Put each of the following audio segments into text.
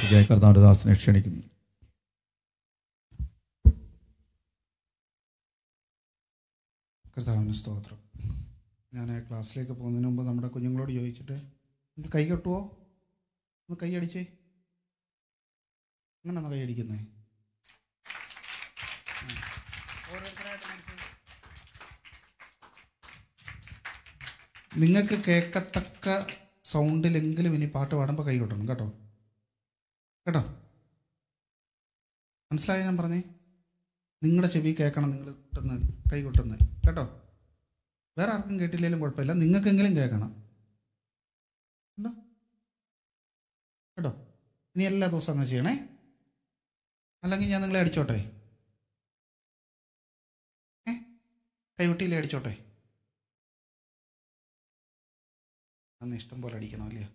പ്രാർത്ഥിക്കായി കർത്താവിൻ്റെ ദാസനെ ക്ഷണിക്കുന്നു കർത്താവിന് സ്തോത്രം ഞാൻ ക്ലാസ്സിലേക്ക് പോകുന്നതിന് മുമ്പ് നമ്മുടെ കുഞ്ഞുങ്ങളോട് ചോദിച്ചിട്ട് ഒന്ന് കൈ കെട്ടുവോ ഒന്ന് കൈ അടിച്ചേ അങ്ങനെ കൈ അടിക്കുന്നേ നിങ്ങൾക്ക് കേൾക്കത്തക്ക സൗണ്ടിലെങ്കിലും ഇനി പാട്ട് പാടുമ്പോൾ കൈ കൊട്ടണം കേട്ടോ കേട്ടോ മനസ്സിലായോ ഞാൻ പറഞ്ഞേ നിങ്ങളുടെ ചെവി കേൾക്കണം നിങ്ങൾ കൊട്ടുന്നത് കൈ കൊട്ടുന്നത് കേട്ടോ വേറെ ആർക്കും കേട്ടില്ലെങ്കിലും കുഴപ്പമില്ല നിങ്ങൾക്കെങ്കിലും കേൾക്കണം കേട്ടോ കേട്ടോ ഇനി എല്ലാ ദിവസവും അങ്ങനെ ചെയ്യണേ അല്ലെങ്കിൽ ഞാൻ നിങ്ങളെ അടിച്ചോട്ടെ ഏ കൈകൊട്ടിയിലെ അടിച്ചോട്ടെ അന്ന് ഇഷ്ടം പോലെ അടിക്കണം അല്ലയോ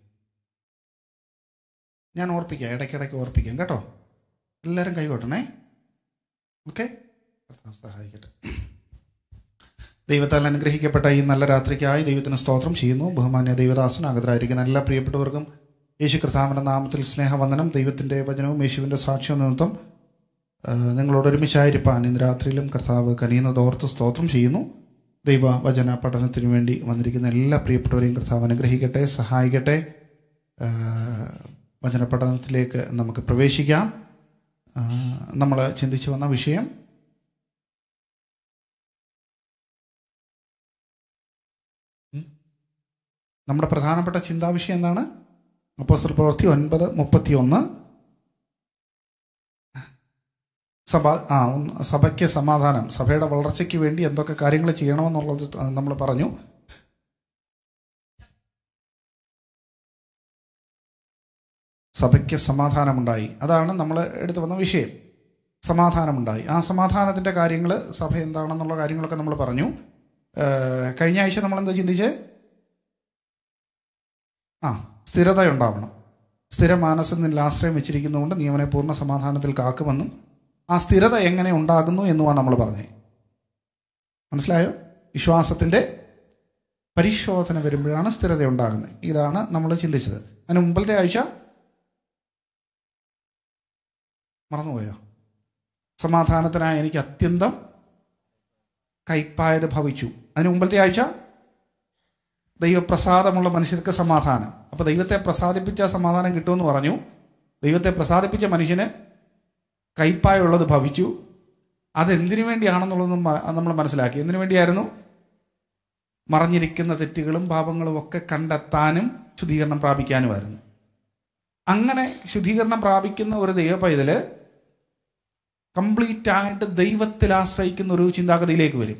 ഞാൻ ഓർപ്പിക്കാം ഇടയ്ക്കിടയ്ക്ക് ഓർപ്പിക്കാം കേട്ടോ എല്ലാവരും കൈ കൊട്ടണേ ഓക്കെ കർത്താവ് സഹായിക്കട്ടെ ദൈവത്താൽ അനുഗ്രഹിക്കപ്പെട്ട ഈ നല്ല രാത്രിക്കായി ദൈവത്തിന് സ്തോത്രം ചെയ്യുന്നു ബഹുമാന്യ ദൈവദാസൻ അകത്തായിരിക്കുന്ന എല്ലാ പ്രിയപ്പെട്ടവർക്കും യേശു കർത്താവിൻ്റെ നാമത്തിൽ സ്നേഹവന്ദനം ദൈവത്തിൻ്റെ വചനവും യേശുവിൻ്റെ സാക്ഷ്യം നിമിത്തം ആ, നിങ്ങളോട് ഒരുമിച്ചായിരിക്കാൻ ഇന്ന് രാത്രിയിലും കർത്താവ് കനിയുന്നത് ഓർത്ത് സ്തോത്രം ചെയ്യുന്നു ദൈവ വചന പഠനത്തിനു വേണ്ടി വന്നിരിക്കുന്ന എല്ലാ പ്രിയപ്പെട്ടവരെയും കർത്താവ് അനുഗ്രഹിക്കട്ടെ സഹായിക്കട്ടെ ആ, വചന പഠനത്തിലേക്ക് നമുക്ക് പ്രവേശിക്കാം നമ്മൾ ചിന്തിച്ചു വന്ന വിഷയം ഉം? നമ്മുടെ പ്രധാനപ്പെട്ട ചിന്താവിഷയം എന്താണ് അപ്പോസ്റ്റൽ പ്രവൃത്തി ഒൻപത് മുപ്പത്തി ഒന്ന് സഭ ആ ഒന്ന് സഭയ്ക്ക് സമാധാനം സഭയുടെ വളർച്ചയ്ക്ക് വേണ്ടി എന്തൊക്കെ കാര്യങ്ങൾ ചെയ്യണമെന്നുള്ളത് നമ്മൾ പറഞ്ഞു സഭയ്ക്ക് സമാധാനമുണ്ടായി അതാണ് നമ്മൾ എടുത്തു വന്ന വിഷയം സമാധാനമുണ്ടായി ആ സമാധാനത്തിൻ്റെ കാര്യങ്ങൾ സഭ എന്താണെന്നുള്ള കാര്യങ്ങളൊക്കെ നമ്മൾ പറഞ്ഞു ഏഹ് കഴിഞ്ഞ ആഴ്ച നമ്മൾ എന്താ ചിന്തിച്ചേ ആ സ്ഥിരത ഉണ്ടാവണം സ്ഥിര മാനസത്തിൽ ആശ്രയം വെച്ചിരിക്കുന്നതുകൊണ്ട് നീ അവനെ പൂർണ്ണ സമാധാനത്തിൽ കാക്കുമെന്നും ആ സ്ഥിരത എങ്ങനെ ഉണ്ടാകുന്നു എന്നുമാണ് നമ്മൾ പറഞ്ഞത് മനസ്സിലായോ വിശ്വാസത്തിൻ്റെ പരിശോധന വരുമ്പോഴാണ് സ്ഥിരത ഉണ്ടാകുന്നത് ഇതാണ് നമ്മൾ ചിന്തിച്ചത് അതിന് മുമ്പത്തെ ആഴ്ച മറന്നുപോയോ സമാധാനത്തിനായി എനിക്ക് അത്യന്തം കൈപ്പായത് ഭവിച്ചു അതിന് മുമ്പത്തെ ആഴ്ച ദൈവപ്രസാദമുള്ള മനുഷ്യർക്ക് സമാധാനം അപ്പോൾ ദൈവത്തെ പ്രസാദിപ്പിച്ച സമാധാനം കിട്ടുമെന്ന് പറഞ്ഞു ദൈവത്തെ പ്രസാദിപ്പിച്ച മനുഷ്യന് കൈപ്പായുള്ളത് ഭവിച്ചു അതെന്തിനു വേണ്ടിയാണെന്നുള്ളതും മ- നമ്മൾ മനസ്സിലാക്കി എന്തിനു വേണ്ടിയായിരുന്നു മറഞ്ഞിരിക്കുന്ന തെറ്റുകളും പാപങ്ങളും ഒക്കെ കണ്ടെത്താനും ശുദ്ധീകരണം പ്രാപിക്കാനുമായിരുന്നു അങ്ങനെ ശുദ്ധീകരണം പ്രാപിക്കുന്ന ഒരു ദൈവ പൈതല് കംപ്ലീറ്റ് ആയിട്ട് ദൈവത്തിൽ ആശ്രയിക്കുന്ന ഒരു ചിന്താഗതിയിലേക്ക് വരും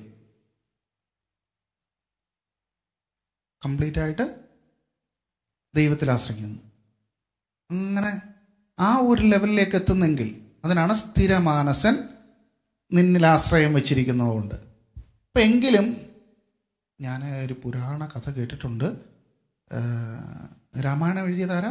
കംപ്ലീറ്റ് ആയിട്ട് ദൈവത്തിൽ ആശ്രയിക്കുന്നു അങ്ങനെ ആ ഒരു ലെവലിലേക്ക് എത്തുന്നെങ്കിൽ അതിനാണ് സ്ഥിരമാനസൻ നിന്നിൽ ആശ്രയം വെച്ചിരിക്കുന്നതുകൊണ്ട് അപ്പം എങ്കിലും ഞാൻ ഒരു പുരാണ കഥ കേട്ടിട്ടുണ്ട് ആ, രാമായണം എഴുതിയതാരാ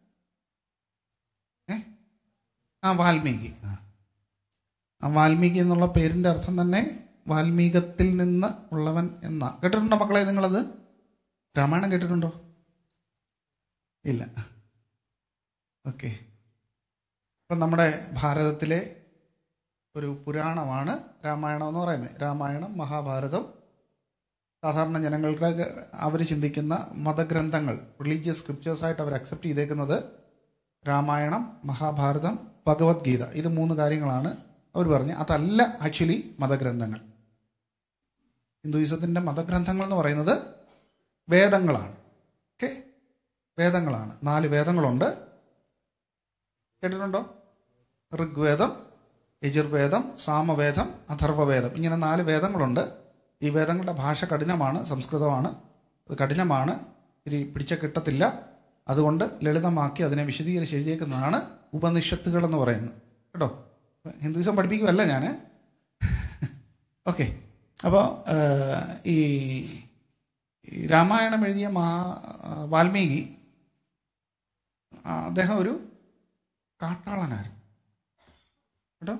ഏ ആ വാൽമീകി ആ ആ വാൽമീകി എന്നുള്ള പേരിൻ്റെ അർത്ഥം തന്നെ വാൽമീകത്തിൽ നിന്ന് ഉള്ളവൻ എന്ന കേട്ടിട്ടുണ്ടോ മക്കളെ നിങ്ങളത് രാമായണം കേട്ടിട്ടുണ്ടോ ഇല്ല ഓക്കെ ഇപ്പം നമ്മുടെ ഭാരതത്തിലെ ഒരു പുരാണമാണ് രാമായണം എന്ന് പറയുന്നത് രാമായണം മഹാഭാരതം സാധാരണ ജനങ്ങൾക്ക് അവർ ചിന്തിക്കുന്ന മതഗ്രന്ഥങ്ങൾ റിലീജിയസ് സ്ക്രിപ്റ്റേഴ്സായിട്ട് അവർ അക്സെപ്റ്റ് ചെയ്തേക്കുന്നത് രാമായണം മഹാഭാരതം ഭഗവത്ഗീത ഇത് മൂന്ന് കാര്യങ്ങളാണ് അവർ പറഞ്ഞത് അതല്ല ആക്ച്വലി മതഗ്രന്ഥങ്ങൾ ഹിന്ദുയിസത്തിൻ്റെ മതഗ്രന്ഥങ്ങൾ എന്ന് പറയുന്നത് വേദങ്ങളാണ് ഓക്കെ വേദങ്ങളാണ് നാല് വേദങ്ങളുണ്ട് കേട്ടിട്ടുണ്ടോ ഋഗ്വേദം യജുർവേദം സാമവേദം അഥർവവേദം ഇങ്ങനെ നാല് വേദങ്ങളുണ്ട് ഈ വേദങ്ങളുടെ ഭാഷ കഠിനമാണ് സംസ്കൃതമാണ് അത് കഠിനമാണ് ഇനി പിടിച്ച കിട്ടത്തില്ല അതുകൊണ്ട് ലളിതമാക്കി അതിനെ വിശദീകരിച്ച് എഴുതിയേക്കുന്നതാണ് ഉപനിഷത്തുകൾ എന്ന് പറയുന്നത് കേട്ടോ ഹിന്ദുയിസം പഠിപ്പിക്കുമല്ല ഞാൻ ഓക്കെ അപ്പോൾ ഈ ഈ രാമായണം എഴുതിയ മഹാ വാൽമീകി ആ, അദ്ദേഹം ഒരു കാട്ടാളനായിരുന്നു കേട്ടോ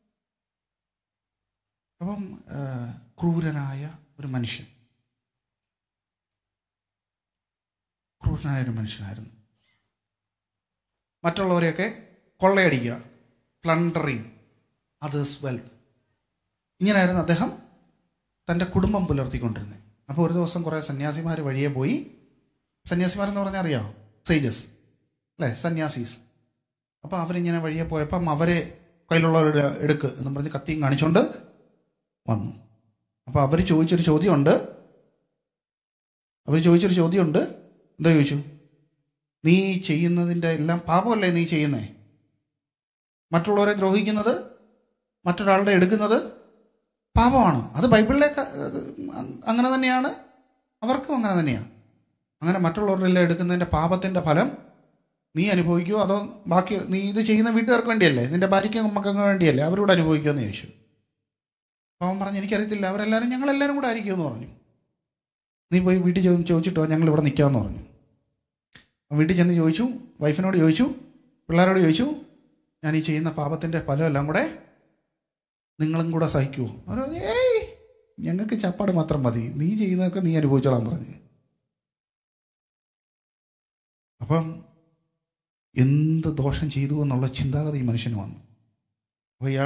അപ്പം ആ, ക്രൂരനായ ഒരു മനുഷ്യൻ ക്രൂരനായ ഒരു മനുഷ്യനായിരുന്നു മറ്റുള്ളവരെയൊക്കെ കൊള്ളയടിക്കുക പ്ലണ്ടറിങ് അതേഴ്സ് വെൽത്ത് ഇങ്ങനെയായിരുന്നു അദ്ദേഹം തൻ്റെ കുടുംബം പുലർത്തിക്കൊണ്ടിരുന്നത് അപ്പോൾ ഒരു ദിവസം കുറേ സന്യാസിമാർ വഴിയെ പോയി സന്യാസിമാരെന്ന് പറഞ്ഞാൽ അറിയാമോ സേജസ് അല്ലേ സന്യാസീസ് അപ്പോൾ അവരിങ്ങനെ വഴിയെ പോയപ്പം അവരെ കയ്യിലുള്ളവരുടെ എടുക്ക് എന്ന് പറഞ്ഞ് കത്തിയും കാണിച്ചുകൊണ്ട് വന്നു അപ്പോൾ അവർ ചോദിച്ചൊരു ചോദ്യമുണ്ട് അവർ ചോദിച്ചൊരു ചോദ്യമുണ്ട് എന്താ ചോദിച്ചു നീ ചെയ്യുന്നതിൻ്റെ എല്ലാം പാപമല്ലേ നീ ചെയ്യുന്നേ മറ്റുള്ളവരെ ദ്രോഹിക്കുന്നത് മറ്റൊരാളുടെ എടുക്കുന്നത് പാപമാണ് അത് ബൈബിളിലെ ക- അങ്ങനെ തന്നെയാണ് അവർക്കും അങ്ങനെ തന്നെയാണ് അങ്ങനെ മറ്റുള്ളവരെല്ലാം എടുക്കുന്നതിൻ്റെ പാപത്തിൻ്റെ ഫലം നീ അനുഭവിക്കുമോ അതോ ബാക്കി നീ ഇത് ചെയ്യുന്ന വീട്ടുകാർക്ക് വേണ്ടിയല്ലേ നിന്റെ ഭാര്യയ്ക്കും നമുക്കങ്ങ് വേണ്ടിയല്ലേ അവരോട് അനുഭവിക്കുമെന്ന് ചോദിച്ചു അപ്പോൾ അവൻ പറഞ്ഞു എനിക്കറിയത്തില്ല അവരെല്ലാവരും ഞങ്ങളെല്ലാവരും കൂടെ ആയിരിക്കുമെന്ന് പറഞ്ഞു നീ പോയി വീട്ടിൽ ചോ ചോദിച്ചിട്ടോ ഞങ്ങൾ ഇവിടെ നിൽക്കാമെന്ന് പറഞ്ഞു അവൻ വീട്ടിൽ ചെന്ന് ചോദിച്ചു വൈഫിനോട് ചോദിച്ചു പിള്ളേരോട് ചോദിച്ചു ഞാൻ ഈ ചെയ്യുന്ന പാപത്തിൻ്റെ ഫലമെല്ലാം കൂടെ നിങ്ങളും കൂടെ സഹിക്കുമോ അവർ പറഞ്ഞു ഏയ് ഞങ്ങൾക്ക് ചപ്പാട് മാത്രം മതി നീ ചെയ്യുന്നതൊക്കെ നീ അനുഭവിച്ചോളാൻ പറഞ്ഞു അപ്പം എന്ത് ദോഷം ചെയ്തു എന്നുള്ള ചിന്താഗതി ഈ മനുഷ്യന് വന്നു അപ്പോൾ ഇയാൾ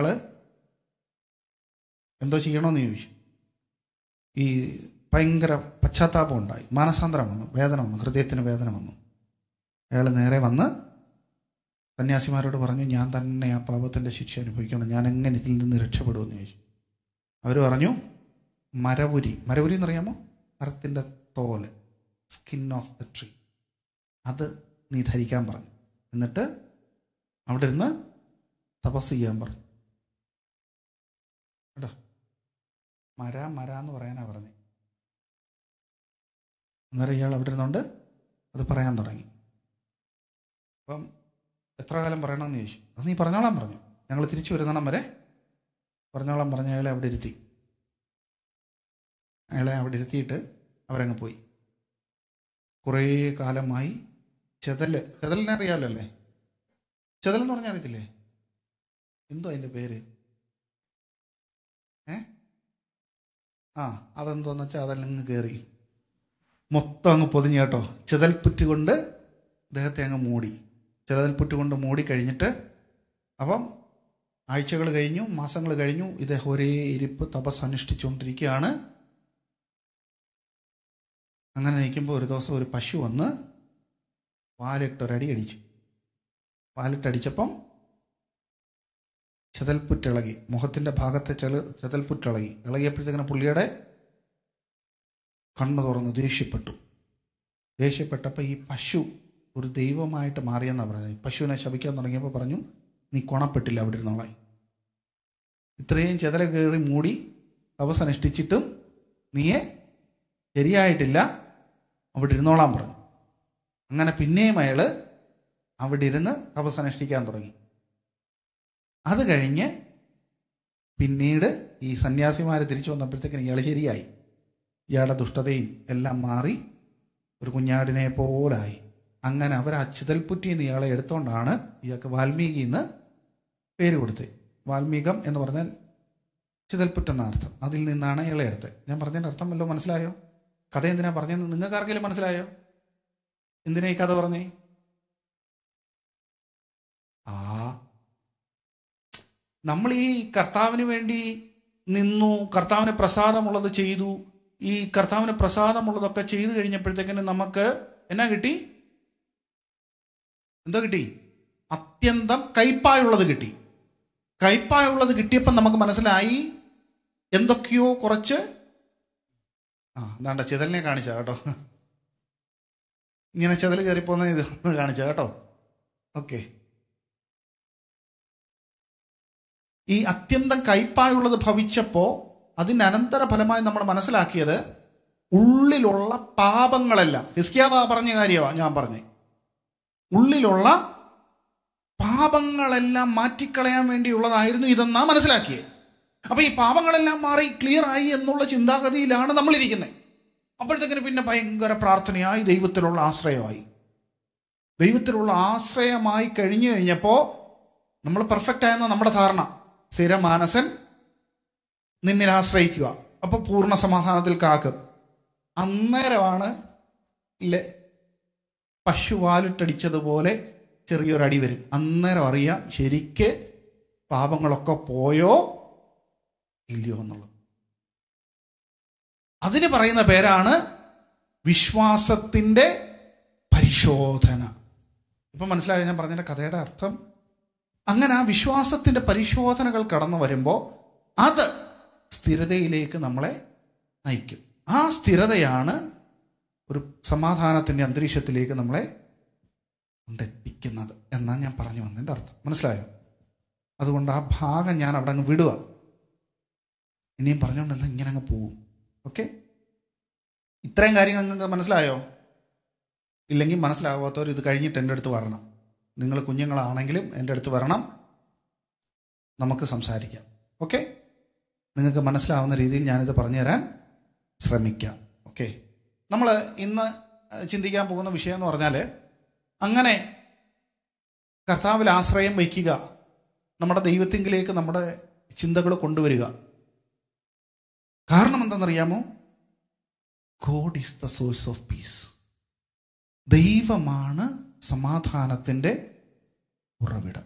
എന്തോ ചെയ്യണമെന്ന് ചോദിച്ചു ഈ ഭയങ്കര പശ്ചാത്താപം ഉണ്ടായി മാനസാന്തരം വന്നു വേദന വന്നു ഹൃദയത്തിന് വേദന വന്നു അയാൾ നേരെ വന്ന് സന്യാസിമാരോട് പറഞ്ഞു ഞാൻ തന്നെ ആ പാപത്തിൻ്റെ ശിക്ഷ അനുഭവിക്കണം ഞാൻ എങ്ങനെ ഇതിൽ നിന്ന് രക്ഷപ്പെടുമെന്ന് ചോദിച്ചു അവർ പറഞ്ഞു മരവുരി മരവുരി എന്നറിയാമോ മരത്തിൻ്റെ തോല് സ്കിൻ ഓഫ് ദ ട്രീ അത് നീ ധരിക്കാൻ പറഞ്ഞു എന്നിട്ട് അവിടെ ഇരുന്ന് തപസ് ചെയ്യാൻ പറഞ്ഞു കേട്ടോ മര മര എന്ന് പറയാനാ പറഞ്ഞത് അന്നേരം ഇയാൾ അവിടെ ഇരുന്നുകൊണ്ട് അത് പറയാൻ തുടങ്ങി അപ്പം എത്ര കാലം പറയണമെന്ന് ചോദിച്ചു അത് നീ പറഞ്ഞോളാൻ പറഞ്ഞു ഞങ്ങൾ തിരിച്ചു വരുന്നിടം വരെ പറഞ്ഞോളാൻ പറഞ്ഞ അയാളെ അവിടെ ഇരുത്തി അയാളെ അവിടെ ഇരുത്തിയിട്ട് അവരങ്ങ് പോയി കുറേ കാലമായി ചെതല് ചെതലിനെ അറിയാമല്ലോ അല്ലേ ചെതൽ എന്ന് പറഞ്ഞാൽ അറിയത്തില്ലേ എന്തോ അതിൻ്റെ പേര് ഏ ആ അതെന്തോന്ന് വെച്ചാൽ അതല്ലങ്ങ് കയറി മൊത്തം അങ്ങ് പൊതിഞ്ഞ് കേട്ടോ ചെതൽപ്പുറ്റ് കൊണ്ട് അദ്ദേഹത്തെ അങ്ങ് മൂടി ചെതൽപ്പുറ്റ് കൊണ്ട് മൂടി കഴിഞ്ഞിട്ട് അപ്പം ആഴ്ചകൾ കഴിഞ്ഞു മാസങ്ങൾ കഴിഞ്ഞു ഇദ്ദേഹം ഒരേ ഇരിപ്പ് തപസ് അനുഷ്ഠിച്ചുകൊണ്ടിരിക്കുകയാണ് അങ്ങനെ നിൽക്കുമ്പോൾ ഒരു ദിവസം ഒരു പശു വന്ന് വാലിട്ടൊരടി അടിച്ചു വാലിട്ടടിച്ചപ്പം ചെതൽപ്പുറ്റിളകി മുഖത്തിൻ്റെ ഭാഗത്തെ ചെല ചെതൽപ്പുറ്റിളകി ഇളകിയപ്പോഴത്തേക്കിന് പുള്ളിയുടെ കണ്ണു തുറന്ന് ദേഷ്യപ്പെട്ടു ദേഷ്യപ്പെട്ടപ്പോൾ ഈ പശു ഒരു ദൈവമായിട്ട് മാറിയെന്നാണ് പറഞ്ഞത് ഈ പശുവിനെ ശപിക്കാൻ തുടങ്ങിയപ്പോൾ പറഞ്ഞു നീ കൊണപ്പെട്ടില്ല അവിടെ ഇരുന്നോളായി ഇത്രയും ചെതല കയറി മൂടി തപസ് അനുഷ്ഠിച്ചിട്ടും നീയെ ശരിയായിട്ടില്ല അവിടെ ഇരുന്നോളാൻ പറഞ്ഞു അങ്ങനെ പിന്നെയും അയാൾ അവിടെ ഇരുന്ന് തപസ് അനുഷ്ഠിക്കാൻ തുടങ്ങി അത് കഴിഞ്ഞ് പിന്നീട് ഈ സന്യാസിമാർ തിരിച്ചു വന്നപ്പോഴത്തേക്കിന് ഇയാൾ ശരിയായി ഇയാളുടെ ദുഷ്ടതയും എല്ലാം മാറി ഒരു കുഞ്ഞാടിനെ പോലായി അങ്ങനെ അവർ അച്ചുതൽപുറ്റിയിൽ നിന്ന് ഇയാളെ എടുത്തുകൊണ്ടാണ് ഇയാൾക്ക് വാൽമീകി എന്ന് പേര് കൊടുത്തത് വാൽമീകം എന്ന് പറഞ്ഞാൽ ചിതൽപുറ്റ് എന്ന അർത്ഥം അതിൽ നിന്നാണ് ഇയാളെ എടുത്തത് ഞാൻ പറഞ്ഞതിൻ്റെ അർത്ഥം വല്ലതും മനസ്സിലായോ കഥ എന്തിനാ പറഞ്ഞതെന്ന് നിങ്ങൾക്ക് ആർക്കെങ്കിലും മനസ്സിലായോ എന്തിനാ ഈ കഥ പറഞ്ഞേ ആ നമ്മൾ ഈ കർത്താവിന് വേണ്ടി നിന്നു കർത്താവിന് പ്രസാദമുള്ളത് ചെയ്തു ഈ കർത്താവിന് പ്രസാദമുള്ളതൊക്കെ ചെയ്തു കഴിഞ്ഞപ്പോഴത്തേക്കിന് നമുക്ക് എന്നാ കിട്ടി എന്തോ കിട്ടി അത്യന്തം കയ്പായുള്ളത് കിട്ടി കയ്പായുള്ളത് കിട്ടിയപ്പം നമുക്ക് മനസ്സിലായി എന്തൊക്കെയോ കുറച്ച് ആ എന്താണ്ട ചിതലിനെ കാണിച്ച കേട്ടോ ഇങ്ങനെ ചിതൽ കയറിപ്പോന്ന ഇത് ഒന്ന് കാണിച്ച കേട്ടോ ഓക്കെ ഈ അത്യന്തം കയ്പായുള്ളത് ഭവിച്ചപ്പോൾ അതിന് അനന്തര ഫലമായി നമ്മൾ മനസ്സിലാക്കിയത് ഉള്ളിലുള്ള പാപങ്ങളെല്ലാം ഹിസ്കിയാവ പറഞ്ഞ കാര്യമാണ് ഞാൻ പറഞ്ഞത് ഉള്ളിലുള്ള പാപങ്ങളെല്ലാം മാറ്റിക്കളയാൻ വേണ്ടിയുള്ളതായിരുന്നു ഇതെന്നാ മനസ്സിലാക്കിയത് അപ്പൊ ഈ പാപങ്ങളെല്ലാം മാറി ക്ലിയർ ആയി എന്നുള്ള ചിന്താഗതിയിലാണ് നമ്മൾ ഇരിക്കുന്നത് അപ്പോഴത്തേക്കിന് പിന്നെ ഭയങ്കര പ്രാർത്ഥനയായി ദൈവത്തിലുള്ള ആശ്രയമായി ദൈവത്തിലുള്ള ആശ്രയമായി കഴിഞ്ഞു കഴിഞ്ഞപ്പോൾ നമ്മൾ പെർഫെക്റ്റ് ആയെന്ന നമ്മുടെ ധാരണ സ്ഥിരമാനസൻ നിന്നിൽ ആശ്രയിക്കുക അപ്പോൾ പൂർണ്ണ സമാധാനത്തിൽ കാക്കും അന്നേരമാണ് ഇല്ലേ പശു വാലിട്ടടിച്ചതുപോലെ ചെറിയൊരു അടി വരും അന്നേരം അറിയാം ശരിക്ക് പാപങ്ങളൊക്കെ പോയോ ഇല്ലയോ എന്നുള്ളത് അതിന് പറയുന്ന പേരാണ് വിശ്വാസത്തിൻ്റെ പരിശോധന ഇപ്പം മനസ്സിലായോ ഞാൻ പറഞ്ഞതിൻ്റെ കഥയുടെ അർത്ഥം അങ്ങനെ ആ വിശ്വാസത്തിൻ്റെ പരിശോധനകൾ കടന്നു വരുമ്പോൾ അത് സ്ഥിരതയിലേക്ക് നമ്മളെ നയിക്കും ആ സ്ഥിരതയാണ് ഒരു സമാധാനത്തിൻ്റെ അന്തരീക്ഷത്തിലേക്ക് നമ്മളെ കൊണ്ടെത്തിക്കുന്നത് എന്നാണ് ഞാൻ പറഞ്ഞു വന്നതിൻ്റെ അർത്ഥം മനസ്സിലായോ അതുകൊണ്ട് ആ ഭാഗം ഞാൻ അവിടെ അങ്ങ് വിടുക ഇനിയും പറഞ്ഞുകൊണ്ട് എന്നാൽ ഇങ്ങനെ അങ്ങ് പോവും ഓക്കെ ഇത്രയും കാര്യങ്ങൾ നിങ്ങൾക്ക് മനസ്സിലായോ ഇല്ലെങ്കിൽ മനസ്സിലാവാത്തവർ ഇത് കഴിഞ്ഞിട്ട് എൻ്റെ അടുത്ത് വരണം നിങ്ങൾ കുഞ്ഞുങ്ങളാണെങ്കിലും എൻ്റെ അടുത്ത് വരണം നമുക്ക് സംസാരിക്കാം ഓക്കെ നിങ്ങൾക്ക് മനസ്സിലാവുന്ന രീതിയിൽ ഞാനിത് പറഞ്ഞു തരാൻ ശ്രമിക്കാം ഓക്കെ നമ്മൾ ഇന്ന് ചിന്തിക്കാൻ പോകുന്ന വിഷയം എന്ന് പറഞ്ഞാൽ അങ്ങനെ കർത്താവിൽ ആശ്രയം വയ്ക്കുക നമ്മുടെ ദൈവത്തിങ്കിലേക്ക് നമ്മുടെ ചിന്തകൾ കൊണ്ടുവരിക കാരണം എന്തെന്നറിയാമോ God is the source of peace ദൈവമാണ് സമാധാനത്തിൻ്റെ ഉറവിടം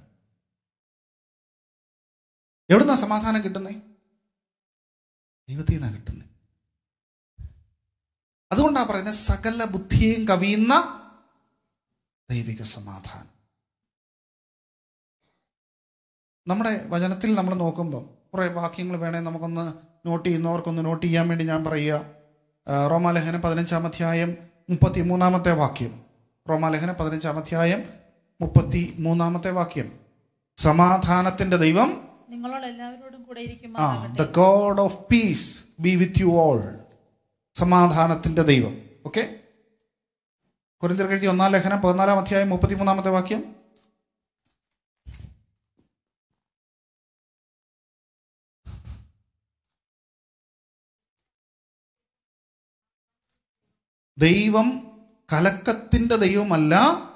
എവിടുന്നാ സമാധാനം കിട്ടുന്നേ ദൈവത്തിൽ നിന്നാണ് കിട്ടുന്നത് അതുകൊണ്ടാണ് പറയുന്നത് സകല ബുദ്ധിയെയും കവിയുന്ന ദൈവിക സമാധാനം നമ്മുടെ വചനത്തിൽ നമ്മൾ നോക്കുമ്പം കുറേ വാക്യങ്ങൾ വേണേൽ നമുക്കൊന്ന് നോട്ട് ചെയ്യുന്നവർക്കൊന്ന് നോട്ട് ചെയ്യാൻ വേണ്ടി ഞാൻ പറയുക ആ, റോമാലേഖനം പതിനഞ്ചാം അധ്യായം മുപ്പത്തി മൂന്നാമത്തെ വാക്യം റോമാലേഖനം പതിനഞ്ചാം അധ്യായം മുപ്പത്തി മൂന്നാമത്തെ വാക്യം സമാധാനത്തിന്റെ ദൈവം നിങ്ങളോട് എല്ലാവരോടും കൂടെ ആ ഇരിക്കുമാറാകട്ടെ the God of peace be with you all സമാധാനത്തിന്റെ ദൈവം ഓക്കെ കുരിന്തിർ കഴിഞ്ഞ ഒന്നാം ലേഖനം പതിനാലാം അധ്യായം മുപ്പത്തി മൂന്നാമത്തെ വാക്യം ദൈവം കലക്കത്തിന്റെ ദൈവമല്ല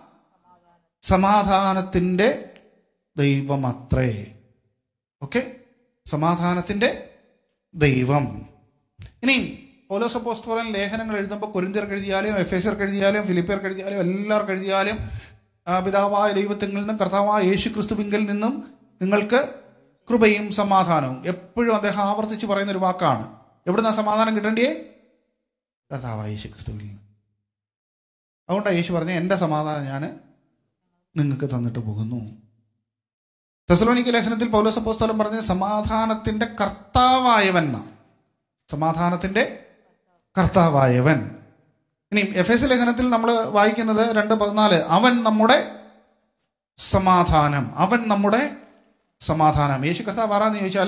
സമാധാനത്തിന്റെ ദൈവമത്രേ ഓക്കെ സമാധാനത്തിന്റെ ദൈവം ഇനിയും പൗലോസ് അപ്പോസ്തലൻ ലേഖനങ്ങൾ എഴുതുമ്പോൾ കൊരിന്തിയർക്ക് എഴുതിയാലും എഫ് എസ് എഴുതിയാലും ഫിലിപ്പിയർക്ക് എഴുതിയാലും എല്ലാവർക്കും എഴുതിയാലും ആ, പിതാവായ ദൈവത്തിൽ നിന്നും കർത്താവായ യേശു ക്രിസ്തുവിങ്കിൽ നിന്നും നിങ്ങൾക്ക് കൃപയും സമാധാനവും എപ്പോഴും അദ്ദേഹം ആവർത്തിച്ച് പറയുന്ന ഒരു വാക്കാണ് എവിടുന്നാ സമാധാനം കിട്ടേണ്ടിയേ കർത്താവായ യേശു ക്രിസ്തുവിൽ നിന്ന് അതുകൊണ്ടാണ് യേശു പറഞ്ഞ എൻ്റെ സമാധാനം ഞാൻ നിങ്ങൾക്ക് തന്നിട്ട് പോകുന്നു തെസലോനിക്ക ലേഖനത്തിൽ പൗലോസ് അപ്പോസ്തലൻ പറഞ്ഞ സമാധാനത്തിന്റെ കർത്താവായവൻ എന്നാ. സമാധാനത്തിന്റെ കർത്താവായവൻ ഇനി എഫ് എസ് ലേഖനത്തിൽ നമ്മൾ വായിക്കുന്നത് രണ്ട് പതിനാല് അവൻ നമ്മുടെ സമാധാനം അവൻ നമ്മുടെ സമാധാനം യേശു കർത്താവ് ആരാന്ന് ചോദിച്ചാൽ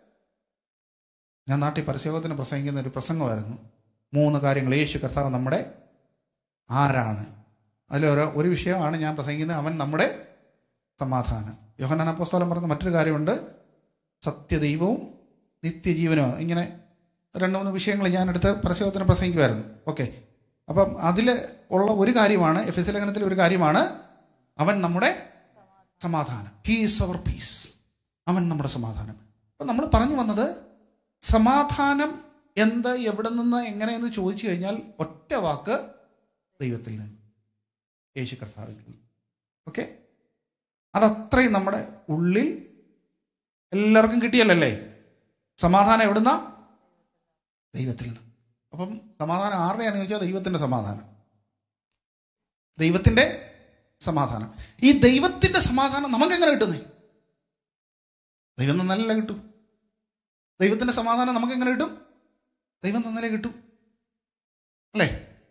ഞാൻ നാട്ടിൽ പരസ്യോഗത്തിന് പ്രസംഗിക്കുന്ന ഒരു പ്രസംഗമായിരുന്നു മൂന്ന് കാര്യങ്ങൾ യേശു കർത്താവ് നമ്മുടെ ആരാണ് അതിലൊരു ഒരു വിഷയമാണ് ഞാൻ പ്രസംഗിക്കുന്നത് അവൻ നമ്മുടെ സമാധാനം യോഹനാൻ അപ്പോസ്തലൻ പറഞ്ഞ മറ്റൊരു കാര്യമുണ്ട് സത്യദൈവവും നിത്യജീവനും ഇങ്ങനെ രണ്ട് മൂന്ന് വിഷയങ്ങൾ ഞാൻ എടുത്ത് പരസ്യത്തിന് പ്രസംഗിക്കുമായിരുന്നു ഓക്കെ അപ്പം അതിൽ ഉള്ള ഒരു കാര്യമാണ് എഫ് എസ് ലേഖനത്തിൽ ഒരു കാര്യമാണ് അവൻ നമ്മുടെ സമാധാനം ഹീസ് അവർ പീസ് അവൻ നമ്മുടെ സമാധാനം അപ്പം നമ്മൾ പറഞ്ഞു വന്നത് സമാധാനം എന്ത് എവിടെ നിന്ന് എങ്ങനെയെന്ന് ചോദിച്ചു കഴിഞ്ഞാൽ ഒറ്റ വാക്ക് ദൈവത്തിൽ നിന്ന് യേശു കർത്താവിൽ നിന്ന് ഓക്കെ അതത്രയും നമ്മുടെ ഉള്ളിൽ എല്ലാവർക്കും കിട്ടിയല്ലേ സമാധാനം എവിടുന്ന ദൈവത്തിൽ നിന്ന് അപ്പം സമാധാനം ആരുടെയാന്ന് ചോദിച്ചാൽ ദൈവത്തിൻ്റെ സമാധാനം ദൈവത്തിൻ്റെ സമാധാനം ഈ ദൈവത്തിൻ്റെ സമാധാനം നമുക്ക് എങ്ങനെ കിട്ടുന്നേ ദൈവം തന്നാലല്ലേ കിട്ടൂ ദൈവത്തിൻ്റെ സമാധാനം നമുക്ക് എങ്ങനെ കിട്ടും ദൈവം തന്നാലേ കിട്ടൂ അല്ലേ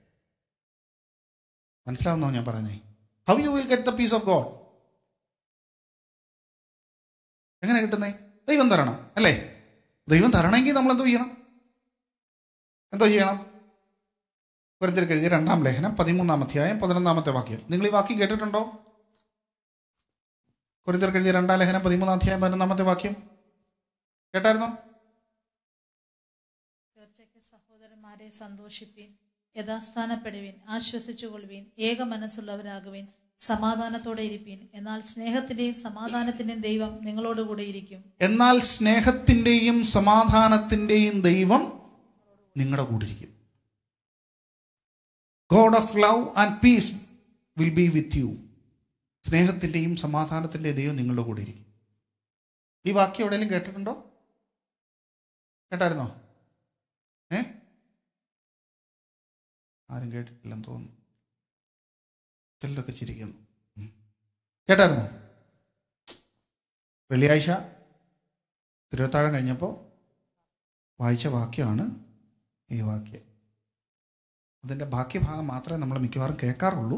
മനസ്സിലാവുന്നോ ഞാൻ പറഞ്ഞേ how you will get the peace of God എങ്ങനെ കിട്ടുന്നേ ദൈവം തരണം അല്ലേ ദൈവം തരണമെങ്കിൽ നമ്മൾ എന്തോ ചെയ്യണം എന്തോ ചെയ്യണം ഓരോരുത്തർക്ക് എഴുതിയ രണ്ടാം ലേഖനം പതിമൂന്നാം അധ്യായം പതിനൊന്നാമത്തെ വാക്യം നിങ്ങൾ ഈ വാക്യം കേട്ടിട്ടുണ്ടോ ഓരോരുത്തർക്ക് എഴുതിയ രണ്ടാം ലേഖനം പതിമൂന്നാം അധ്യായം പതിനൊന്നാമത്തെ വാക്യം കേട്ടായിരുന്നോ തീർച്ചയ്ക്ക് സഹോദരന്മാരെ സന്തോഷിപ്പീൻ യഥാസ്ഥാനപ്പെടുവീൻ ആശ്വസിച്ചുകൊള്ളുവീൻ ഏക മനസ്സുള്ളവരാകുവീൻ സമാധാനത്തോടെ ഇരിപ്പീൻ എന്നാൽ സ്നേഹത്തിന്റെയും സമാധാനത്തിന്റെയും ദൈവം നിങ്ങളോടുകൂടെ ഇരിക്കും എന്നാൽ സ്നേഹത്തിൻ്റെയും സമാധാനത്തിൻ്റെയും ദൈവം നിങ്ങളുടെ കൂടെ ഇരിക്കും God of love and peace will be with you സ്നേഹത്തിൻ്റെയും സമാധാനത്തിൻ്റെ ദൈവം നിങ്ങളുടെ കൂടെ ഇരിക്കും ഈ വാക്യം എവിടെയെങ്കിലും കേട്ടിട്ടുണ്ടോ കേട്ടായിരുന്നോ ഏ ആരും കേട്ടിട്ടില്ലെന്ന് തോന്നുന്നു ചിലരൊക്കെ ചിരിക്കുന്നു ഉം. കേട്ടായിരുന്നോ വെള്ളിയാഴ്ച തിരുവത്താഴം കഴിഞ്ഞപ്പോൾ വായിച്ച വാക്യമാണ് ഈ വാക്യം അതിൻ്റെ ബാക്കി ഭാഗം മാത്രമേ നമ്മൾ മിക്കവാറും കേൾക്കാറുള്ളൂ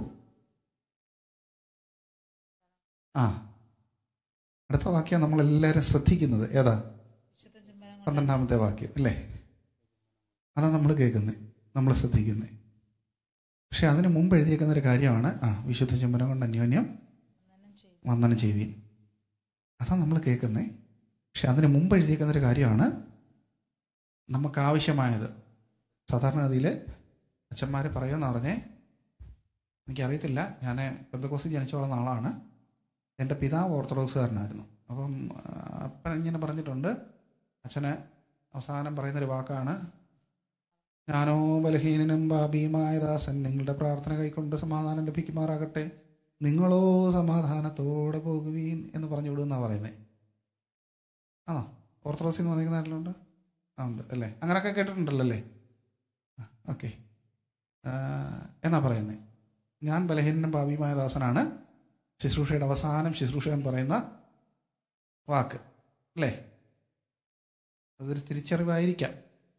ആ അടുത്ത വാക്യം നമ്മളെല്ലാവരും ശ്രദ്ധിക്കുന്നത് ഏതാ വിശുദ്ധ ചുംബനം കൊണ്ട് പന്ത്രണ്ടാമത്തെ വാക്യം അല്ലേ അതാണ് നമ്മൾ കേൾക്കുന്നത് നമ്മൾ ശ്രദ്ധിക്കുന്നത് പക്ഷെ അതിന് മുമ്പ് എഴുതിയേക്കുന്ന ഒരു കാര്യമാണ് ആ വിശുദ്ധ ചുംബനം കൊണ്ട് അന്യോന്യം വന്ദനം ചെയ്യും. വന്ദനം ചെയ്യുവീൻ അതാണ് നമ്മൾ കേൾക്കുന്നത് പക്ഷെ അതിന് മുമ്പ് എഴുതിയേക്കുന്ന ഒരു കാര്യമാണ് നമുക്ക് ആവശ്യമായത് സാധാരണഗതിയിൽ അച്ഛന്മാർ പറയുമെന്ന് പറഞ്ഞേ എനിക്കറിയത്തില്ല ഞാൻ പെന്തക്കോസിൽ ജനിച്ചു വളർന്ന ആളാണ് എൻ്റെ പിതാവ് ഓർത്തഡോക്സുകാരനായിരുന്നു അപ്പം ആ, അപ്പൻ ഇങ്ങനെ പറഞ്ഞിട്ടുണ്ട് അച്ഛന് അവസാനം പറയുന്നൊരു വാക്കാണ് ഞാനോ ബലഹീനനും പാപിയുമായ ദാസൻ നിങ്ങളുടെ പ്രാർത്ഥന കൈക്കൊണ്ട് സമാധാനം ലഭിക്കുമാറാകട്ടെ നിങ്ങളോ സമാധാനത്തോടെ പോകുവീൻ എന്ന് പറഞ്ഞു വിടുമെന്നാണ് പറയുന്നത് ആണോ ഓർത്തഡോക്സിൽ നിന്ന് വന്നിരിക്കുന്ന നാട്ടിലുണ്ട് ആ ഉണ്ട് അല്ലേ അങ്ങനെയൊക്കെ കേട്ടിട്ടുണ്ടല്ലോ അല്ലേ ഓക്കെ എന്നാ പറയുന്നത് ഞാൻ ബലഹീനനും ഭാവിയുമായ ദാസനാണ് ശുശ്രൂഷയുടെ അവസാനം ശുശ്രൂഷകൻ പറയുന്ന വാക്ക് അല്ലേ അതൊരു തിരിച്ചറിവായിരിക്കാം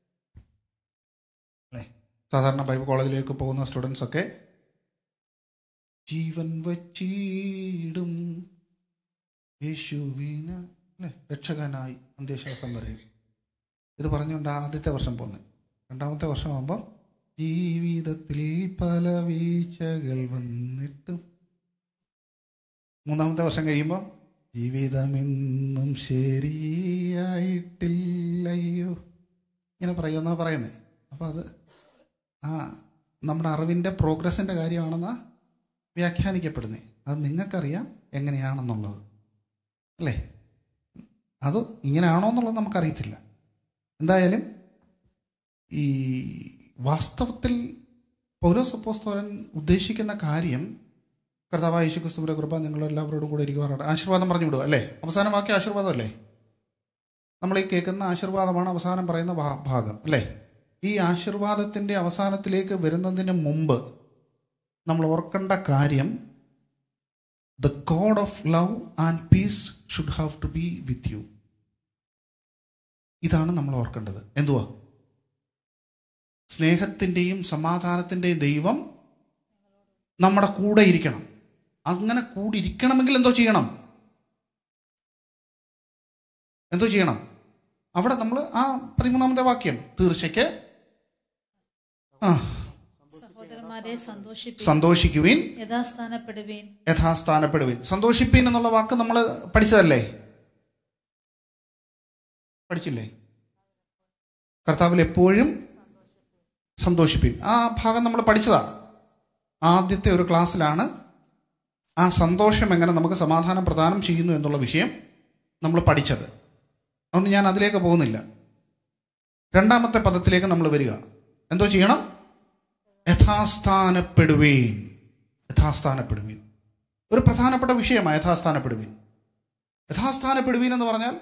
അല്ലേ സാധാരണ ബൈബിൾ കോളേജിലേക്ക് പോകുന്ന സ്റ്റുഡൻസ് ഒക്കെ ജീവൻ വച്ചിടും യേശുവിന് അല്ലേ രക്ഷകനായി അന്ത്യശ്വാസം വരെ ഇത് പറഞ്ഞുകൊണ്ട് ആദ്യത്തെ വർഷം പോകുന്നത് രണ്ടാമത്തെ വർഷമാകുമ്പോൾ ജീവിതത്തിൽ പല വീഴ്ചകൾ വന്നിട്ടും മൂന്നാമത്തെ വർഷം കഴിയുമ്പോൾ ജീവിതമെന്നും ശരിയായിട്ടില്ലയോ ഇങ്ങനെ പറയുമെന്നാണ് പറയുന്നത് അപ്പോൾ അത് ആ നമ്മുടെ അറിവിൻ്റെ പ്രോഗ്രസിൻ്റെ കാര്യമാണെന്നാ വ്യാഖ്യാനിക്കപ്പെടുന്നത് അത് നിങ്ങൾക്കറിയാം എങ്ങനെയാണെന്നുള്ളത് അല്ലേ അത് ഇങ്ങനെയാണോ എന്നുള്ളത് നമുക്കറിയത്തില്ല എന്തായാലും ഈ വാസ്തവത്തിൽ പൗലോസ് അപ്പോസ്തലൻ ഉദ്ദേശിക്കുന്ന കാര്യം കർത്താവായ യേശു ക്രിസ്തുവിൻ്റെ കൃപ നിങ്ങളെല്ലാവരോടും കൂടെ ഇരിക്കുവാറുണ്ട് ആശീർവാദം പറഞ്ഞു വിടുക അല്ലേ അവസാനം വാക്യം ആശീർവാദം അല്ലേ നമ്മൾ ഈ കേൾക്കുന്ന ആശീർവാദമാണ് അവസാനം പറയുന്ന ഭാ- ഭാഗം അല്ലേ ഈ ആശീർവാദത്തിൻ്റെ അവസാനത്തിലേക്ക് വരുന്നതിന് മുമ്പ് നമ്മൾ ഓർക്കേണ്ട കാര്യം the God of love and peace should have to be with you ഇതാണ് നമ്മൾ ഓർക്കേണ്ടത് എന്തുവാ സ്നേഹത്തിൻ്റെയും സമാധാനത്തിൻ്റെയും ദൈവം നമ്മുടെ കൂടെ ഇരിക്കണം അങ്ങനെ കൂടി ഇരിക്കണമെങ്കിൽ എന്തോ ചെയ്യണം എന്തോ ചെയ്യണം അവിടെ നമ്മൾ ആ പതിമൂന്നാമത്തെ വാക്യം തീർച്ചയ്ക്ക് ആ സഹോദരന്മാരെ സന്തോഷിപ്പീൻ സന്തോഷിക്കുവിൻ യഥാസ്ഥാനപ്പെടുവീൻ യഥാസ്ഥാനപ്പെടുവിൻ സന്തോഷിപ്പീൻ എന്നുള്ള വാക്ക് നമ്മൾ പഠിച്ചതല്ലേ പഠിച്ചില്ലേ കർത്താവിൽ എപ്പോഴും സന്തോഷിപ്പീൻ ആ ഭാഗം നമ്മൾ പഠിച്ചതാണ് ആദ്യത്തെ ഒരു ക്ലാസ്സിലാണ് ആ സന്തോഷം എങ്ങനെ നമുക്ക് സമാധാനം പ്രദാനം ചെയ്യുന്നു എന്നുള്ള വിഷയം നമ്മൾ പഠിച്ചത് അതുകൊണ്ട് ഞാൻ അതിലേക്ക് പോകുന്നില്ല രണ്ടാമത്തെ പദത്തിലേക്ക് നമ്മൾ വരിക എന്തോ ചെയ്യണം യഥാസ്ഥാനപ്പെടുവീൻ യഥാസ്ഥാനപ്പെടുവീൻ ഒരു പ്രധാനപ്പെട്ട വിഷയമാണ് യഥാസ്ഥാനപ്പെടുവീൻ യഥാസ്ഥാനപ്പെടുവീൻ എന്ന് പറഞ്ഞാൽ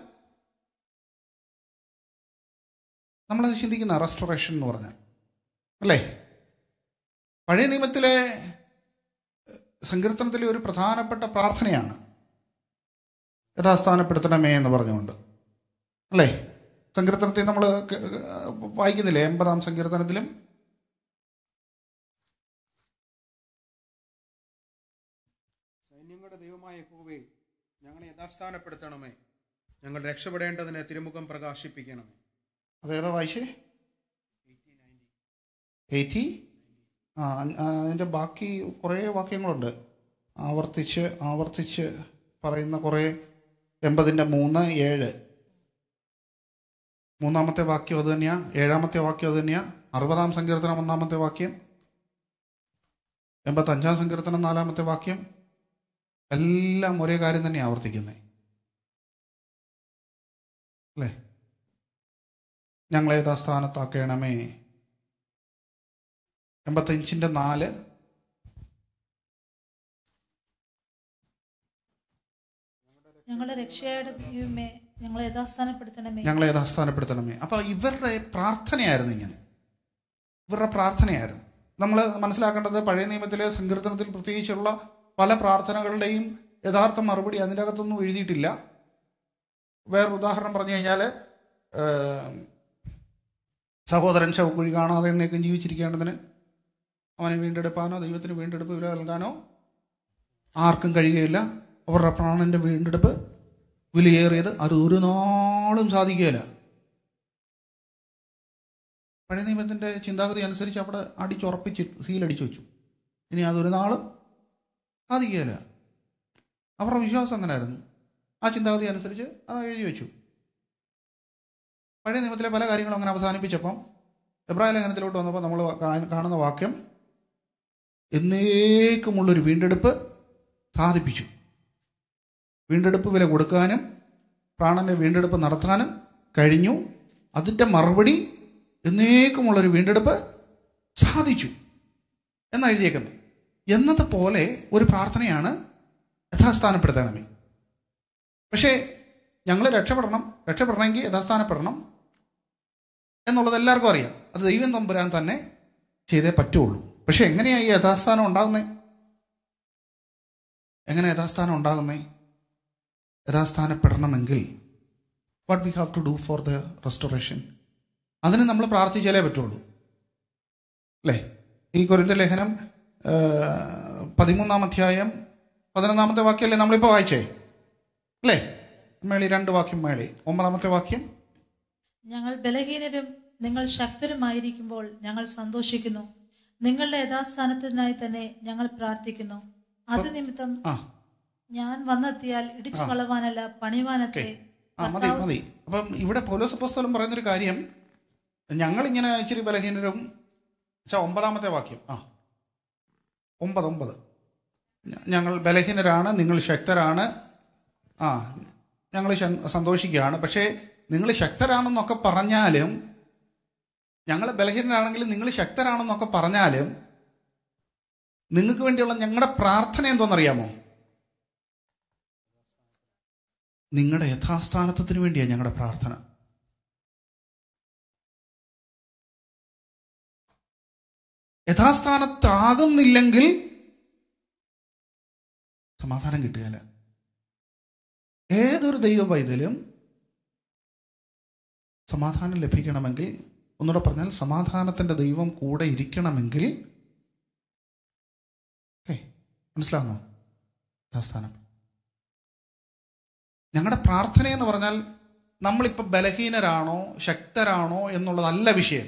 നമ്മളത് ചിന്തിക്കുന്ന റെസ്റ്റോറേഷൻ എന്ന് പറഞ്ഞാൽ അല്ലേ പഴയ നിയമത്തിലെ സങ്കീർത്തനത്തിലെ ഒരു പ്രധാനപ്പെട്ട പ്രാർത്ഥനയാണ് യഥാസ്ഥാനപ്പെടുത്തണമേ എന്ന് പറഞ്ഞുകൊണ്ട് അല്ലേ സങ്കീർത്തനത്തിൽ നമ്മൾ വായിക്കുന്നില്ലേ എൺപതാം സങ്കീർത്തനത്തിലും സൈന്യങ്ങളുടെ ദൈവമായ യഹോവേ ഞങ്ങളെ യഥാസ്ഥാനപ്പെടുത്തണമേ ഞങ്ങൾ രക്ഷപ്പെടേണ്ടതിന് തിരുമുഖം പ്രകാശിപ്പിക്കണമേ അതേതാ വായിച്ചേ എയ്റ്റി ആ ആ, അതിൻ്റെ ബാക്കി കുറേ വാക്യങ്ങളുണ്ട് ആവർത്തിച്ച് ആവർത്തിച്ച് പറയുന്ന കുറേ എൺപതിൻ്റെ മൂന്ന് ഏഴ് മൂന്നാമത്തെ വാക്യം അത് തന്നെയാണ് ഏഴാമത്തെ വാക്യം അത് തന്നെയാണ് അറുപതാം സങ്കീർത്തനം ഒന്നാമത്തെ വാക്യം എൺപത്തഞ്ചാം സങ്കീർത്തനം നാലാമത്തെ വാക്യം എല്ലാം ഒരേ കാര്യം തന്നെ ആവർത്തിക്കുന്നത് അല്ലേ ഞങ്ങളെ യഥാസ്ഥാനത്താക്കണമേ എൺപത്തഞ്ചിൻ്റെ നാല് ഞങ്ങളുടെ രക്ഷയുടെ ദൈവമേ ഞങ്ങളെ യഥാസ്ഥാനപ്പെടുത്തണമേ ഞങ്ങളെ യഥാസ്ഥാനപ്പെടുത്തണമേ അപ്പോൾ ഇവരുടെ പ്രാർത്ഥനയായിരുന്നു ഇങ്ങനെ ഇവരുടെ പ്രാർത്ഥനയായിരുന്നു നമ്മൾ മനസ്സിലാക്കേണ്ടത് പഴയ നിയമത്തിലെ സങ്കീർത്തനത്തിൽ പ്രത്യേകിച്ചുള്ള പല പ്രാർത്ഥനകളുടെയും യഥാർത്ഥ മറുപടി അതിൻ്റെ അകത്തൊന്നും എഴുതിയിട്ടില്ല വേറൊരു ഉദാഹരണം പറഞ്ഞു കഴിഞ്ഞാൽ സഹോദരൻ ശവക്കുഴി കാണാതെ എന്നേക്കും ജീവിച്ചിരിക്കേണ്ടതിന് അവനെ വീണ്ടെടുപ്പാനോ ദൈവത്തിന് വീണ്ടെടുപ്പ് വില നൽകാനോ ആർക്കും കഴിയുകയില്ല അവരുടെ പ്രാണന്റെ വീണ്ടെടുപ്പ് വിലയേറിയത് അത് ഒരു നാളും സാധിക്കുകയില്ല പഴയ നിയമത്തിൻ്റെ ചിന്താഗതി അനുസരിച്ച് അവിടെ അടിച്ചുറപ്പിച്ച് സീലടിച്ചു വെച്ചു ഇനി അതൊരു നാളും സാധിക്കുകയില്ല അവരുടെ വിശ്വാസം അങ്ങനെയായിരുന്നു ആ ചിന്താഗതി അനുസരിച്ച് അത് എഴുതി വെച്ചു പഴയ നിയമത്തിലെ പല കാര്യങ്ങളും അങ്ങനെ അവസാനിപ്പിച്ചപ്പം എബ്രാഹിം ലേഖനത്തിലോട്ട് വന്നപ്പോൾ നമ്മൾ കാണുന്ന വാക്യം എന്നേക്കുമുള്ളൊരു വീണ്ടെടുപ്പ് സാധിപ്പിച്ചു വീണ്ടെടുപ്പ് വില കൊടുക്കാനും പ്രാണന്റെ വീണ്ടെടുപ്പ് നടത്താനും കഴിഞ്ഞു അതിൻ്റെ മറുപടി എന്നേക്കുമുള്ളൊരു വീണ്ടെടുപ്പ് സാധിച്ചു എന്നാണ് എഴുതിയേക്കുന്നത് എന്നത് പോലെ ഒരു പ്രാർത്ഥനയാണ് യഥാസ്ഥാനപ്പെടുത്തണമേ പക്ഷേ ഞങ്ങൾ രക്ഷപ്പെടണം രക്ഷപ്പെടണമെങ്കിൽ യഥാസ്ഥാനപ്പെടണം എന്നുള്ളത് എല്ലാവർക്കും അറിയാം അത് ദൈവം തമ്പുരാൻ തന്നെ ചെയ്തേ പറ്റുള്ളൂ പക്ഷെ എങ്ങനെയാണ് ഈ യഥാസ്ഥാനം ഉണ്ടാകുന്നത് എങ്ങനെ യഥാസ്ഥാനം ഉണ്ടാകുന്നേ യഥാസ്ഥാനപ്പെടണമെങ്കിൽ what we have to do for the restoration അതിന് നമ്മൾ പ്രാർത്ഥിച്ചാലേ പറ്റുള്ളൂ അല്ലേ ഈ കുരിന്ത ലേഖനം ആ, പതിമൂന്നാം അധ്യായം പതിനൊന്നാമത്തെ വാക്യമല്ലേ നമ്മളിപ്പോൾ വായിച്ചേ അല്ലേ മേളി രണ്ട് വാക്യം മേളി ഒമ്പതാമത്തെ വാക്യം ഞങ്ങൾ ബലഹീനരും നിങ്ങൾ ശക്തരുമായിരിക്കുമ്പോൾ ഞങ്ങൾ സന്തോഷിക്കുന്നു നിങ്ങളുടെ യഥാസ്ഥാനത്തിനായി തന്നെ ഞങ്ങൾ പ്രാർത്ഥിക്കുന്നു അത് നിമിത്തം ആ ഞാൻ വന്നെത്തിയാൽ ഇടിച്ചു കളവാനല്ല പണിവാനത്തെ ആ മതി മതി അപ്പം ഇവിടെ പൗലോസ് പുസ്തകം പറയുന്നൊരു കാര്യം ഞങ്ങളിങ്ങനെ ഇച്ചിരി ബലഹീനരും വെച്ചാൽ ഒമ്പതാമത്തെ വാക്യം ആ ഒമ്പത് ഒമ്പത് ഞ- ഞങ്ങൾ ബലഹീനരാണ് നിങ്ങൾ ശക്തരാണ് ആ ഞങ്ങൾ ശ- സന്തോഷിക്കുകയാണ് പക്ഷേ നിങ്ങൾ ശക്തരാണെന്നൊക്കെ പറഞ്ഞാലും ഞങ്ങൾ ബലഹീനരാണെങ്കിലും നിങ്ങൾ ശക്തരാണെന്നൊക്കെ പറഞ്ഞാലും നിങ്ങൾക്ക് വേണ്ടിയുള്ള ഞങ്ങളുടെ പ്രാർത്ഥന എന്തോന്നറിയാമോ നിങ്ങളുടെ യഥാസ്ഥാനത്വത്തിന് വേണ്ടിയാണ് ഞങ്ങളുടെ പ്രാർത്ഥന യഥാസ്ഥാനത്താകുന്നില്ലെങ്കിൽ സമാധാനം കിട്ടുകയില്ല ഏതൊരു ദൈവ പൈതലും സമാധാനം ലഭിക്കണമെങ്കിൽ ഒന്നുകൂടെ പറഞ്ഞാൽ സമാധാനത്തിൻ്റെ ദൈവം കൂടെ ഇരിക്കണമെങ്കിൽ ഓക്കെ മനസ്സിലാകുന്നോ യഥാസ്ഥാനം ഞങ്ങളുടെ പ്രാർത്ഥന എന്ന് പറഞ്ഞാൽ നമ്മളിപ്പോൾ ബലഹീനരാണോ ശക്തരാണോ എന്നുള്ളതല്ല വിഷയം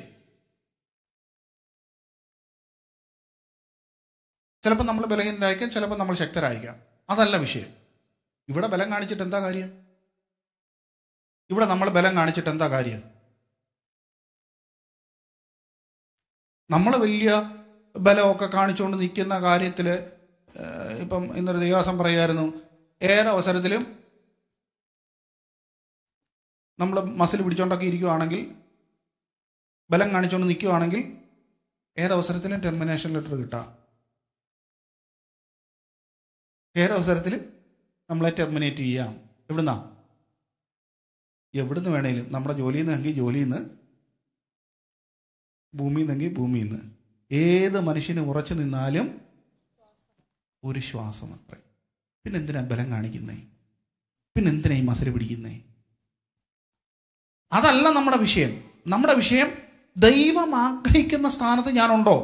ചിലപ്പോൾ നമ്മൾ ബലഹീനരായിരിക്കാം ചിലപ്പോൾ നമ്മൾ ശക്തരായിരിക്കാം അതല്ല വിഷയം ഇവിടെ ബലം കാണിച്ചിട്ട് എന്താ കാര്യം ഇവിടെ നമ്മൾ ബലം കാണിച്ചിട്ട് എന്താ കാര്യം നമ്മൾ വലിയ ബലമൊക്കെ കാണിച്ചുകൊണ്ട് നിൽക്കുന്ന കാര്യത്തിൽ ഇപ്പം ഇന്നൊരു ദേവാസം പറയുമായിരുന്നു ഏറെ അവസരത്തിലും നമ്മൾ മസിൽ പിടിച്ചോണ്ടൊക്കെ ഇരിക്കുവാണെങ്കിൽ ബലം കാണിച്ചുകൊണ്ട് നിൽക്കുവാണെങ്കിൽ ഏതവസരത്തിലും ടെർമിനേഷൻ ലെറ്റർ കിട്ടാം ഏതവസരത്തിലും നമ്മളെ ടെർമിനേറ്റ് ചെയ്യാം എവിടുന്നാ എവിടുന്ന് വേണേലും നമ്മുടെ ജോലിയിൽ നിന്നെങ്കിൽ ജോലിയിൽ നിന്ന് ഭൂമിയിൽ നിന്നെങ്കിൽ ഭൂമിയിൽ നിന്ന് ഏത് മനുഷ്യന് ഉറച്ചു നിന്നാലും ഒരു ശ്വാസം അത്രേ പിന്നെ എന്തിനാ ബലം കാണിക്കുന്നേ പിന്നെ എന്തിനാ ഈ മസിൽ പിടിക്കുന്നേ അതല്ല നമ്മുടെ വിഷയം നമ്മുടെ വിഷയം ദൈവം ആഗ്രഹിക്കുന്ന സ്ഥാനത്ത് ഞാനുണ്ടോ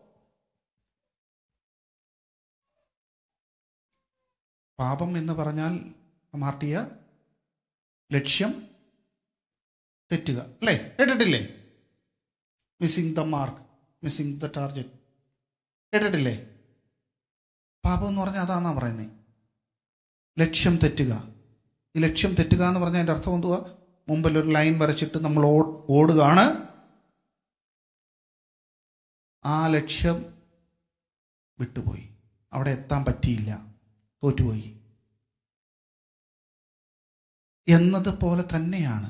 പാപം എന്ന് പറഞ്ഞാൽ മാർട്ടിയ ലക്ഷ്യം തെറ്റുക അല്ലേ കേട്ടിട്ടില്ലേ missing the mark missing the target കേട്ടിട്ടില്ലേ പാപം എന്ന് പറഞ്ഞാൽ അതാണെന്നാ പറയുന്നത് ലക്ഷ്യം തെറ്റുക ഈ ലക്ഷ്യം തെറ്റുക എന്ന് പറഞ്ഞാൽ അതിൻ്റെ അർത്ഥം എന്തുവാ മുമ്പിൽ ഒരു ലൈൻ വരച്ചിട്ട് നമ്മൾ ഓ- ഓടുകയാണ് ആ ലക്ഷ്യം വിട്ടുപോയി അവിടെ എത്താൻ പറ്റിയില്ല തോറ്റുപോയി എന്നതുപോലെ തന്നെയാണ്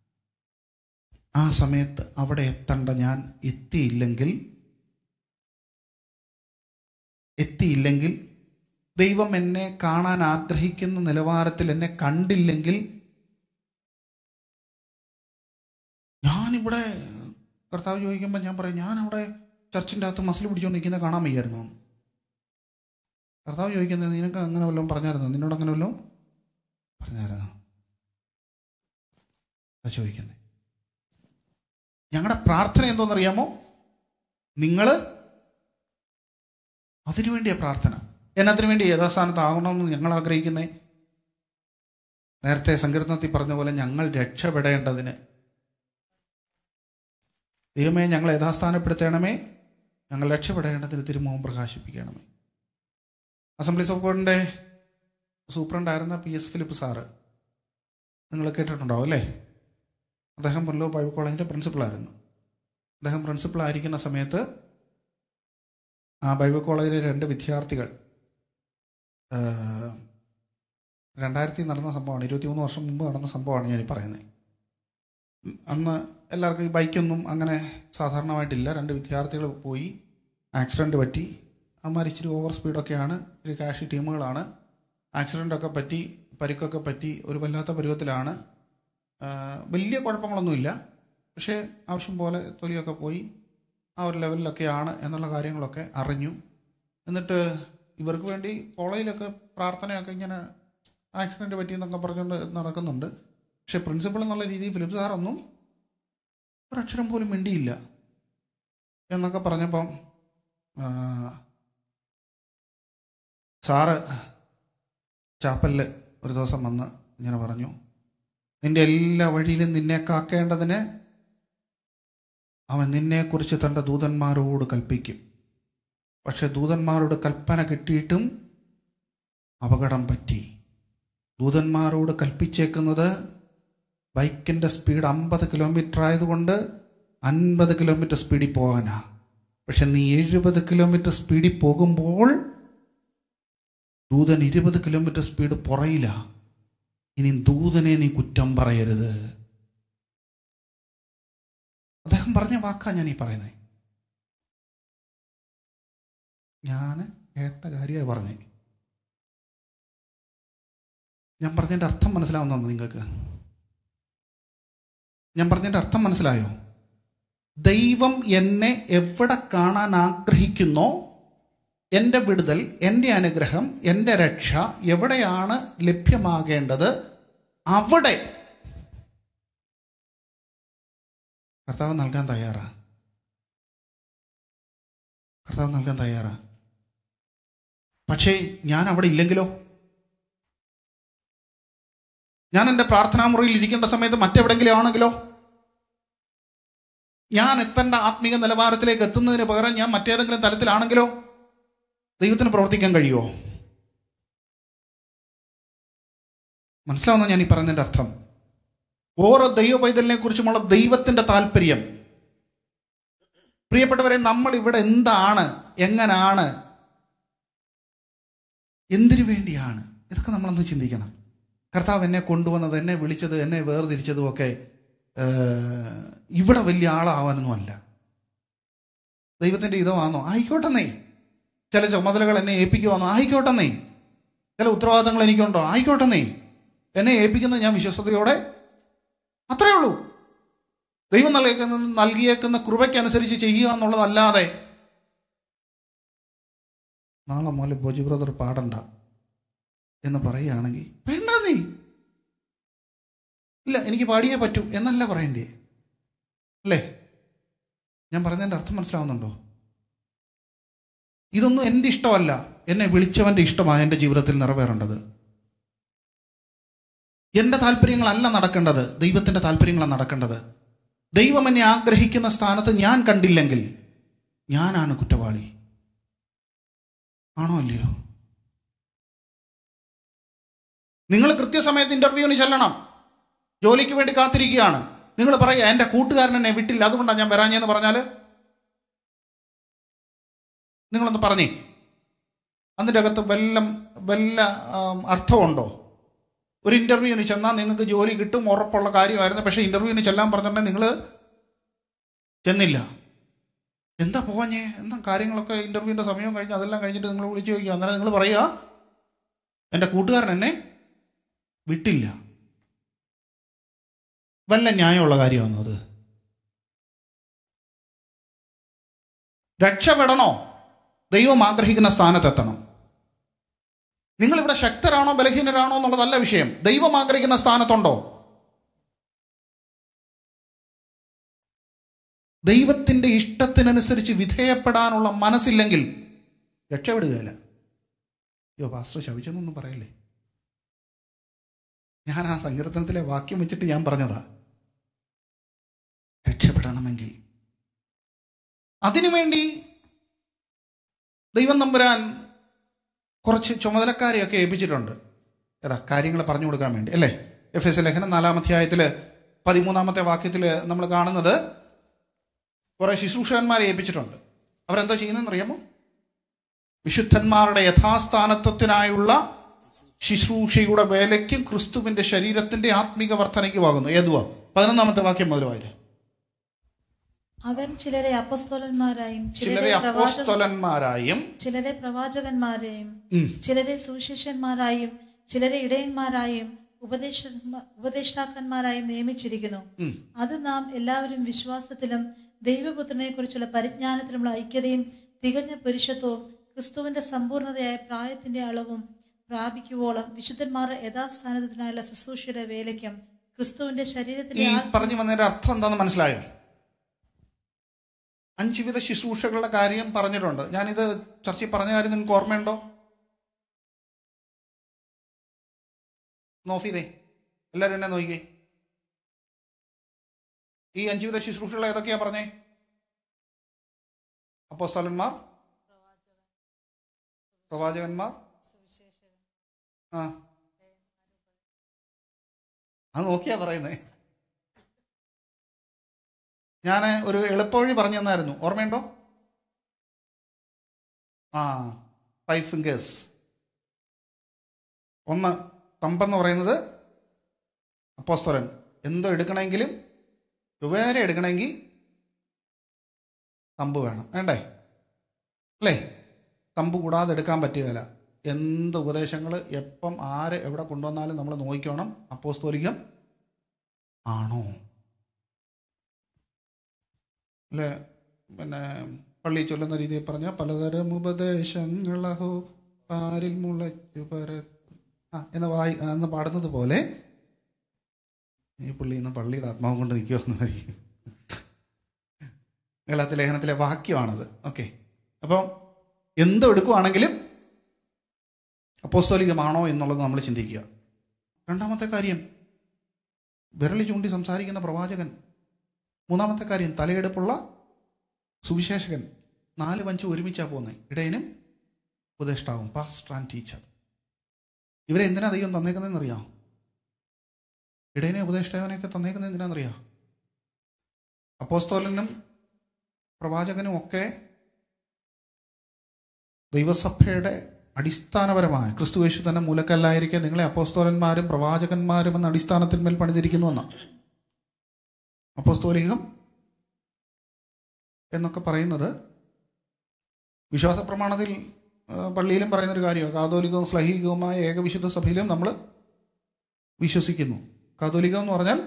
ആ സമയത്ത് അവിടെ എത്തേണ്ട ഞാൻ എത്തിയില്ലെങ്കിൽ എത്തിയില്ലെങ്കിൽ ദൈവം എന്നെ കാണാൻ ആഗ്രഹിക്കുന്ന നിലവാരത്തിൽ എന്നെ കണ്ടില്ലെങ്കിൽ ഞാനിവിടെ കർത്താവ് ചോദിക്കുമ്പോൾ ഞാൻ പറയും ഞാൻ അവിടെ ചർച്ചിൻ്റെ അകത്ത് മസിൽ പിടിച്ചുകൊണ്ട് നിൽക്കുന്നത് കാണാൻ വയ്യായിരുന്നു കർത്താവ് ചോദിക്കുന്നത് നിനക്ക് അങ്ങനെ വല്ലതും പറഞ്ഞായിരുന്നു നിന്നോട് അങ്ങനെ വല്ലതും പറഞ്ഞായിരുന്നു അത് ചോദിക്കുന്നത് ഞങ്ങളുടെ പ്രാർത്ഥന എന്തോന്നറിയാമോ നിങ്ങൾ അതിനുവേണ്ടിയാ പ്രാർത്ഥന എന്നതിനു വേണ്ടി യഥാസ്ഥാനത്താകണമെന്ന് ഞങ്ങൾ ആഗ്രഹിക്കുന്നേ നേരത്തെ സങ്കീർത്തനത്തിൽ പറഞ്ഞ പോലെ ഞങ്ങൾ രക്ഷപ്പെടേണ്ടതിന് ദൈവമേ ഞങ്ങൾ യഥാസ്ഥാനപ്പെടുത്തണമേ ഞങ്ങൾ രക്ഷപ്പെടേണ്ടതിന് തിരുമുഖം പ്രകാശിപ്പിക്കണമേ അസംബ്ലീസ് ഓഫ് ഗോഡിൻ്റെ സൂപ്രണ്ടായിരുന്ന പി എസ് ഫിലിപ്പ് സാറ് നിങ്ങൾ കേട്ടിട്ടുണ്ടാവും അല്ലേ അദ്ദേഹം മുല്ലോ ബൈബിൾ കോളേജിൻ്റെ പ്രിൻസിപ്പളായിരുന്നു അദ്ദേഹം പ്രിൻസിപ്പൾ ആയിരിക്കുന്ന സമയത്ത് ആ ബൈബിൾ കോളേജിലെ രണ്ട് വിദ്യാർത്ഥികൾ ആ, രണ്ടായിരത്തി നടന്ന സംഭവമാണ് ഇരുപത്തിമൂന്ന് വർഷം മുമ്പ് നടന്ന സംഭവമാണ് ഞാൻ ഈ പറയുന്നത് ഉം, അന്ന് എല്ലാവർക്കും ഈ ബൈക്കൊന്നും അങ്ങനെ സാധാരണമായിട്ടില്ല രണ്ട് വിദ്യാർത്ഥികൾ പോയി ആക്സിഡൻറ്റ് പറ്റി അമ്മമാർ ഇച്ചിരി ഓവർ സ്പീഡൊക്കെയാണ് ഇച്ചിരി കാഷി ടീമുകളാണ് ആക്സിഡൻ്റൊക്കെ പറ്റി പരിക്കൊക്കെ പറ്റി ഒരു വല്ലാത്ത പരുവത്തിലാണ് ആ, വലിയ കുഴപ്പങ്ങളൊന്നുമില്ല പക്ഷേ ആവശ്യം പോലെ തൊലിയൊക്കെ പോയി ആ ഒരു ലെവലിലൊക്കെയാണ് എന്നുള്ള കാര്യങ്ങളൊക്കെ അറിഞ്ഞു എന്നിട്ട് ഇവർക്ക് വേണ്ടി കോളേജിലൊക്കെ പ്രാർത്ഥനയൊക്കെ ഇങ്ങനെ ആക്സിഡൻറ്റ് പറ്റിയെന്നൊക്കെ പറഞ്ഞുകൊണ്ട് നടക്കുന്നുണ്ട് പക്ഷെ പ്രിൻസിപ്പൾ എന്നുള്ള രീതിയിൽ ഫിലിപ്പ് സാറൊന്നും ഒരക്ഷരം പോലും മിണ്ടിയില്ല എന്നൊക്കെ പറഞ്ഞപ്പം ആ, സാറ് ചാപ്പലിൽ ഒരു ദിവസം വന്ന് ഇങ്ങനെ പറഞ്ഞു നിന്റെ എല്ലാ വഴിയിലും നിന്നെ കാക്കേണ്ടതിന് അവൻ നിന്നെക്കുറിച്ച് തൻ്റെ ദൂതന്മാരോട് കൽപ്പിക്കും പക്ഷെ ദൂതന്മാരോട് കൽപ്പന കിട്ടിയിട്ടും അപകടം പറ്റി ദൂതന്മാരോട് കൽപ്പിച്ചേക്കുന്നത് ബൈക്കിൻ്റെ സ്പീഡ് അമ്പത് കിലോമീറ്റർ ആയതുകൊണ്ട് അൻപത് കിലോമീറ്റർ സ്പീഡിൽ പോകാനാ പക്ഷെ നീ എഴുപത് കിലോമീറ്റർ സ്പീഡിൽ പോകുമ്പോൾ ദൂതൻ ഇരുപത് കിലോമീറ്റർ സ്പീഡ് പുറയില്ല ഇനി ദൂതനെ നീ കുറ്റം പറയരുത് അദ്ദേഹം പറഞ്ഞ വാക്കാ ഞാൻ ഈ പറയുന്നത് ഞാൻ കേട്ട കാര്യമാണ് പറഞ്ഞത് ഞാൻ പറഞ്ഞതിൻ്റെ അർത്ഥം മനസ്സിലാവുന്നോ നിങ്ങൾക്ക് ഞാൻ പറഞ്ഞതിൻ്റെ അർത്ഥം മനസ്സിലായോ ദൈവം എന്നെ എവിടെ കാണാൻ ആഗ്രഹിക്കുന്നോ എൻ്റെ വിടുതൽ എൻ്റെ അനുഗ്രഹം എൻ്റെ രക്ഷ എവിടെയാണ് ലഭ്യമാകേണ്ടത് അവിടെ കർത്താവ് നൽകാൻ തയ്യാറാ കർത്താവ് നൽകാൻ തയ്യാറാ പക്ഷേ ഞാൻ അവിടെ ഇല്ലെങ്കിലോ ഞാൻ എൻ്റെ പ്രാർത്ഥനാ മുറിയിൽ ഇരിക്കേണ്ട സമയത്ത് മറ്റെവിടെങ്കിലും ആണെങ്കിലോ ഞാൻ എത്തേണ്ട ആത്മീക നിലവാരത്തിലേക്ക് എത്തുന്നതിന് പകരം ഞാൻ മറ്റേതെങ്കിലും തലത്തിലാണെങ്കിലോ ദൈവത്തിന് പ്രവർത്തിക്കാൻ കഴിയുമോ മനസ്സിലാവുന്ന ഞാൻ ഈ പറയുന്നതിൻ്റെ അർത്ഥം ഓരോ ദൈവ പൈതലിനെ കുറിച്ചുമുള്ള ദൈവത്തിന്റെ താല്പര്യം പ്രിയപ്പെട്ടവരെ നമ്മൾ ഇവിടെ എന്താണ് എങ്ങനാണ് എന്തിനു വേണ്ടിയാണ് ഇതൊക്കെ നമ്മളൊന്ന് ചിന്തിക്കണം കർത്താവ് എന്നെ കൊണ്ടുവന്നത് എന്നെ വിളിച്ചത് എന്നെ വേർതിരിച്ചതും ഒക്കെ ഏഹ്, ഇവിടെ വലിയ ആളാവാനൊന്നും അല്ല ദൈവത്തിൻ്റെ ഇതമാണോ ആയിക്കോട്ടെന്നേ ചില ചുമതലകൾ എന്നെ ഏൽപ്പിക്കുവാന്നോ ആയിക്കോട്ടെന്നേ ചില ഉത്തരവാദിത്തങ്ങൾ എനിക്കുണ്ടോ ആയിക്കോട്ടെന്നേ എന്നെ ഏൽപ്പിക്കുന്നത് ഞാൻ വിശ്വസതയോടെ അത്രേ ഉള്ളൂ ദൈവം നൽകിയേക്കുന്ന നൽകിയേക്കുന്ന കൃപയ്ക്കനുസരിച്ച് ചെയ്യുക എന്നുള്ളതല്ലാതെ നാളെ മുതൽ ബോജി ബ്രദർ പാടണ്ട എന്ന് പറയുകയാണെങ്കിൽ വേണ്ട നീ ഇല്ല എനിക്ക് പാടിയേ പറ്റൂ എന്നല്ല പറയണ്ടേ അല്ലേ ഞാൻ പറഞ്ഞതിൻ്റെ അർത്ഥം മനസ്സിലാവുന്നുണ്ടോ ഇതൊന്നും എൻ്റെ ഇഷ്ടമല്ല എന്നെ വിളിച്ചവൻ്റെ ഇഷ്ടമാണ് എൻ്റെ ജീവിതത്തിൽ നിറവേറേണ്ടത് എൻ്റെ താല്പര്യങ്ങളല്ല നടക്കേണ്ടത് ദൈവത്തിൻ്റെ താല്പര്യങ്ങളാണ് നടക്കേണ്ടത് ദൈവം എന്നെ ആഗ്രഹിക്കുന്ന സ്ഥാനത്ത് ഞാൻ കണ്ടില്ലെങ്കിൽ ഞാനാണ് കുറ്റവാളി ആണോ അല്ലയോ നിങ്ങൾ കൃത്യസമയത്ത് ഇന്റർവ്യൂവിന് ചെല്ലണം ജോലിക്ക് വേണ്ടി കാത്തിരിക്കുകയാണ് നിങ്ങൾ പറയുക എൻ്റെ കൂട്ടുകാരൻ എന്നെ വിട്ടില്ല അതുകൊണ്ടാണ് ഞാൻ വരാഞ്ഞെന്ന് പറഞ്ഞാൽ നിങ്ങളൊന്ന് പറഞ്ഞേ അതിൻ്റെ അകത്ത് വല്ലം വല്ല ആം, അർത്ഥമുണ്ടോ ഒരു ഇൻ്റർവ്യൂവിന് ചെന്നാൽ നിങ്ങൾക്ക് ജോലി കിട്ടും ഉറപ്പുള്ള കാര്യമായിരുന്നു പക്ഷേ ഇൻ്റർവ്യൂവിന് ചെല്ലാൻ പറഞ്ഞിട്ടുണ്ടെങ്കിൽ നിങ്ങൾ ചെന്നില്ല എന്താ പോവാഞ്ഞേ എന്താ കാര്യങ്ങളൊക്കെ ഇൻ്റർവ്യൂവിൻ്റെ സമയം കഴിഞ്ഞ് അതെല്ലാം കഴിഞ്ഞിട്ട് നിങ്ങൾ വിളിച്ച് ചോദിക്കുക അന്നേരം നിങ്ങൾ പറയുക എൻ്റെ കൂട്ടുകാരൻ എന്നെ വിട്ടില്ല വല്ല ന്യായമുള്ള കാര്യമാണോ അത് രക്ഷപ്പെടണോ ദൈവം ആഗ്രഹിക്കുന്ന സ്ഥാനത്തെത്തണം നിങ്ങളിവിടെ ശക്തരാണോ ബലഹീനരാണോ എന്നുള്ളതല്ല വിഷയം ദൈവം ആഗ്രഹിക്കുന്ന സ്ഥാനത്തുണ്ടോ ദൈവത്തിൻ്റെ ഇഷ്ടത്തിനനുസരിച്ച് വിധേയപ്പെടാനുള്ള മനസ്സില്ലെങ്കിൽ രക്ഷപ്പെടുകയില്ല അയ്യോ പാസ്റ്റർ ശവിച്ചെന്നൊന്നും പറയല്ലേ ഞാൻ ആ സങ്കീർത്തനത്തിലെ വാക്യം വെച്ചിട്ട് ഞാൻ പറഞ്ഞതാ രക്ഷപ്പെടണമെങ്കിൽ അതിനുവേണ്ടി ദൈവം നമ്പുരാൻ കുറച്ച് ചുമതലക്കാരെയൊക്കെ ഏൽപ്പിച്ചിട്ടുണ്ട് ഏതാ കാര്യങ്ങൾ പറഞ്ഞു കൊടുക്കാൻ വേണ്ടി അല്ലേ എഫ് എസ് ലേഖനം നാലാം അധ്യായത്തിൽ പതിമൂന്നാമത്തെ വാക്യത്തിൽ നമ്മൾ കാണുന്നത് കുറേ ശുശ്രൂഷകന്മാരെ ഏൽപ്പിച്ചിട്ടുണ്ട് അവരെന്തോ ചെയ്യുന്നതെന്ന് അറിയാമോ വിശുദ്ധന്മാരുടെ യഥാസ്ഥാനത്വത്തിനായുള്ള ശുശ്രൂഷയുടെ വേലയ്ക്കും ക്രിസ്തുവിന്റെ ശരീരത്തിന്റെ ആത്മീക വർധനയ്ക്കുമാകുന്നു ഏതുവാ പതിനൊന്നാമത്തെ വാക്യം മുതൽ വായിര് അവൻ ചിലരെ അപ്പസ്തോലന്മാരായും ചിലരെ പ്രവാചക അപ്പോസ്തലന്മാരായും ചിലരെ പ്രവാചകന്മാരെയും ഉം, ചിലരെ സുവിശേഷന്മാരായും ചിലരെ ഇടയന്മാരായും ഉപദേശ ഉപദേഷ്ടാക്കന്മാരായും നിയമിച്ചിരിക്കുന്നു ഉം. അത് നാം എല്ലാവരും വിശ്വാസത്തിലും ദൈവപുത്രനെ കുറിച്ചുള്ള പരിജ്ഞാനത്തിലുമുള്ള ഐക്യതയും തികഞ്ഞ പുരുഷത്വവും ക്രിസ്തുവിന്റെ സമ്പൂർണതയായ പ്രായത്തിന്റെ അളവും പ്രാപിക്കുവോളം വിശുദ്ധന്മാരുടെ യഥാസ്ഥാനത്തിനായുള്ള ശുശ്രൂഷയുടെ വേലയ്ക്കും ക്രിസ്തുവിന്റെ ഈ ശരീരത്തിന്റെ ആത്മ പറഞ്ഞു വന്നതിന്റെ അർത്ഥം എന്താണെന്ന് മനസ്സിലായോ അഞ്ചുവിധ ശുശ്രൂഷകളുടെ കാര്യം പറഞ്ഞിട്ടുണ്ട് ഞാനിത് ചർച്ചയിൽ പറഞ്ഞ കാര്യം നിങ്ങൾക്ക് ഓർമ്മയുണ്ടോ നോഫീതേ എല്ലാവരും എന്നെ നോക്കിക്കേ ഈ അഞ്ചുവിധ ശുശ്രൂഷകൾ ഏതൊക്കെയാ പറഞ്ഞേ അപ്പോസ്തലന്മാർ പ്രവാചകന്മാർ ആ അത് നോക്കിയാ പറയുന്നേ ഞാൻ ഒരു എളുപ്പവഴി പറഞ്ഞു തന്നായിരുന്നു ഓർമ്മയുണ്ടോ ആ ഫൈവ് ഫിംഗേഴ്സ് ഒന്ന് തമ്പെന്ന് പറയുന്നത് അപ്പോസ്തലൻ എന്തോ എടുക്കണമെങ്കിലും രൂപേര എടുക്കണമെങ്കിൽ തമ്പ് വേണം വേണ്ടേ അല്ലേ തമ്പ് കൂടാതെ എടുക്കാൻ പറ്റുകയില്ല എന്ത് ഉപദേശങ്ങൾ എപ്പം ആര് എവിടെ കൊണ്ടുവന്നാലും നമ്മൾ നോക്കിക്കോണം അപ്പോസ്തോലികം ആണോ അല്ലേ പിന്നെ പള്ളി ചൊല്ലുന്ന രീതിയിൽ പറഞ്ഞ പലതരം ഉപദേശങ്ങളഹോ പാരിൽ മുളച്ചു പരക്കും ആ എന്ന് വായി ആ, എന്ന് പാടുന്നത് പോലെ ഈ പുള്ളി ഇന്ന് പള്ളിയുടെ ആത്മാവ് കൊണ്ട് നിൽക്കുമെന്നായിരിക്കും ഗലാത്തി ലേഖനത്തിലെ വാക്യമാണത് ഓക്കെ അപ്പം എന്ത് എടുക്കുവാണെങ്കിലും അപ്പോസ്തോലികമാണോ എന്നുള്ളത് നമ്മൾ ചിന്തിക്കുക രണ്ടാമത്തെ കാര്യം വിരളി ചൂണ്ടി സംസാരിക്കുന്ന പ്രവാചകൻ മൂന്നാമത്തെ കാര്യം തലയെടുപ്പുള്ള സുവിശേഷകൻ നാല് പഞ്ച് ഒരുമിച്ചാ പോകുന്നത് ഇടയനും ഉപദേഷ്ടാവും പാസ്റ്റർ ആൻഡ് ടീച്ചർ ഇവരെ എന്തിനാ ദൈവം തന്നേക്കുന്നതെന്ന് അറിയാം ഇടയനെ ഉപദേഷ്ടാവിനെയൊക്കെ തന്നേക്കുന്നത് എന്തിനാണെന്നറിയാം അപ്പോസ്തോലനും പ്രവാചകനും ഒക്കെ ദൈവസഭയുടെ അടിസ്ഥാനപരമായ ക്രിസ്തു യേശു തന്നെ മൂലക്കല്ലായിരിക്കെ നിങ്ങളെ അപ്പോസ്തോലന്മാരും പ്രവാചകന്മാരും എന്ന അടിസ്ഥാനത്തിന്മേൽ പണിതിരിക്കുന്നുവെന്നാണ് അപ്പോസ്തോലികം എന്നൊക്കെ പറയുന്നത് വിശ്വാസ പ്രമാണത്തിൽ ആ, പള്ളിയിലും പറയുന്നൊരു കാര്യമാണ് കാതോലികവും ശ്ലൈഹികവുമായ ഏകവിശുദ്ധ സഭയിലും നമ്മൾ വിശ്വസിക്കുന്നു കാതോലികം എന്ന് പറഞ്ഞാൽ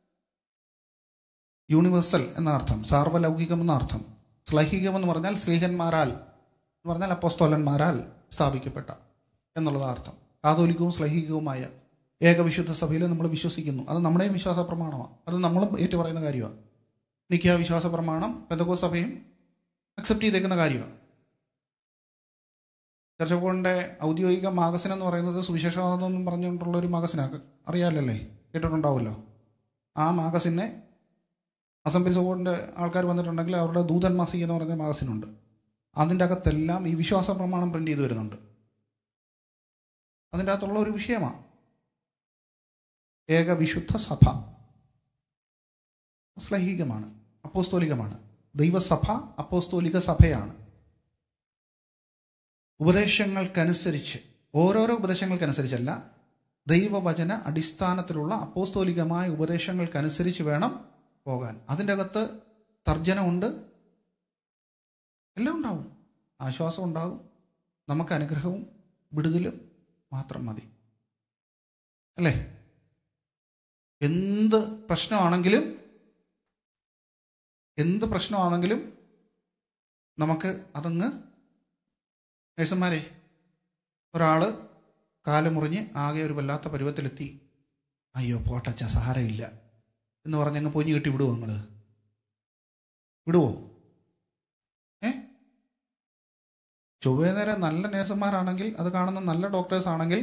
യൂണിവേഴ്സൽ എന്ന അർത്ഥം സാർവലൗകികം എന്ന അർത്ഥം ശ്ലൈഹികം എന്ന് പറഞ്ഞാൽ സ്ലീഹന്മാരാൽ എന്ന് പറഞ്ഞാൽ അപ്പോസ്തോലന്മാരാൽ സ്ഥാപിക്കപ്പെട്ട എന്നുള്ളത് അർത്ഥം കാതോലികവും ശ്ലൈഹികവുമായ ഏകവിശുദ്ധ സഭയിൽ നമ്മൾ വിശ്വസിക്കുന്നു അത് നമ്മുടെയും വിശ്വാസ പ്രമാണമാണ് അത് നമ്മളും ഏറ്റു പറയുന്ന കാര്യമാണ് നിത്യ വിശ്വാസ പ്രമാണം പെന്തകോ സഭയും അക്സെപ്റ്റ് ചെയ്തേക്കുന്ന കാര്യമാണ് ചർച്ചക്കോണിൻ്റെ ഔദ്യോഗിക മാഗസിൻ എന്ന് പറയുന്നത് സുവിശേഷവാദം പറഞ്ഞുകൊണ്ടുള്ള ഒരു മാഗസിനാണ് അറിയാമല്ലേ കേട്ടിട്ടുണ്ടാവുമല്ലോ ആ മാഗസിനെ അസംബ്ലി സപ്പോർട്ടിൻ്റെ ആൾക്കാർ വന്നിട്ടുണ്ടെങ്കിൽ അവരുടെ ദൂതൻ മാസിക എന്ന് പറയുന്ന മാഗസിനുണ്ട് അതിൻ്റെ അകത്തെല്ലാം ഈ വിശ്വാസ പ്രമാണം പ്രിന്റ് ചെയ്ത് വരുന്നുണ്ട് അതിൻ്റെ അകത്തുള്ള ഒരു വിഷയമാണ് ഏക വിശുദ്ധ സഭ ശ്ലൈഹികമാണ് അപ്പോസ്തോലികമാണ് ദൈവസഭ അപ്പോസ്തോലിക സഭയാണ് ഉപദേശങ്ങൾക്കനുസരിച്ച് ഓരോരോ ഉപദേശങ്ങൾക്കനുസരിച്ചല്ല ദൈവവചന അടിസ്ഥാനത്തിലുള്ള അപ്പോസ്തോലികമായ ഉപദേശങ്ങൾക്കനുസരിച്ച് വേണം പോകാൻ അതിൻ്റെ അകത്ത് തർജ്ജനമുണ്ട് എല്ലാം ഉണ്ടാവും ആശ്വാസം ഉണ്ടാവും നമുക്ക് അനുഗ്രഹവും വിടുതലും മാത്രം മതി അല്ലേ എന്ത് പ്രശ്നമാണെങ്കിലും എന്ത് പ്രശ്നമാണെങ്കിലും നമുക്ക് അതങ്ങ് നേഴ്സന്മാരെ ഒരാൾ കാല് മുറിഞ്ഞ് ആകെ ഒരു വല്ലാത്ത പരുവത്തിലെത്തി അയ്യോ പോട്ടച്ച സാരമില്ല എന്ന് പറഞ്ഞങ്ങ് പൊഞ്ഞു കെട്ടി വിടുവോ നിങ്ങൾ വിടുവോ ഏ ചൊവ്വേ നേരം നല്ല നേഴ്സുമാരാണെങ്കിൽ അത് കാണുന്ന നല്ല ഡോക്ടേഴ്സ് ആണെങ്കിൽ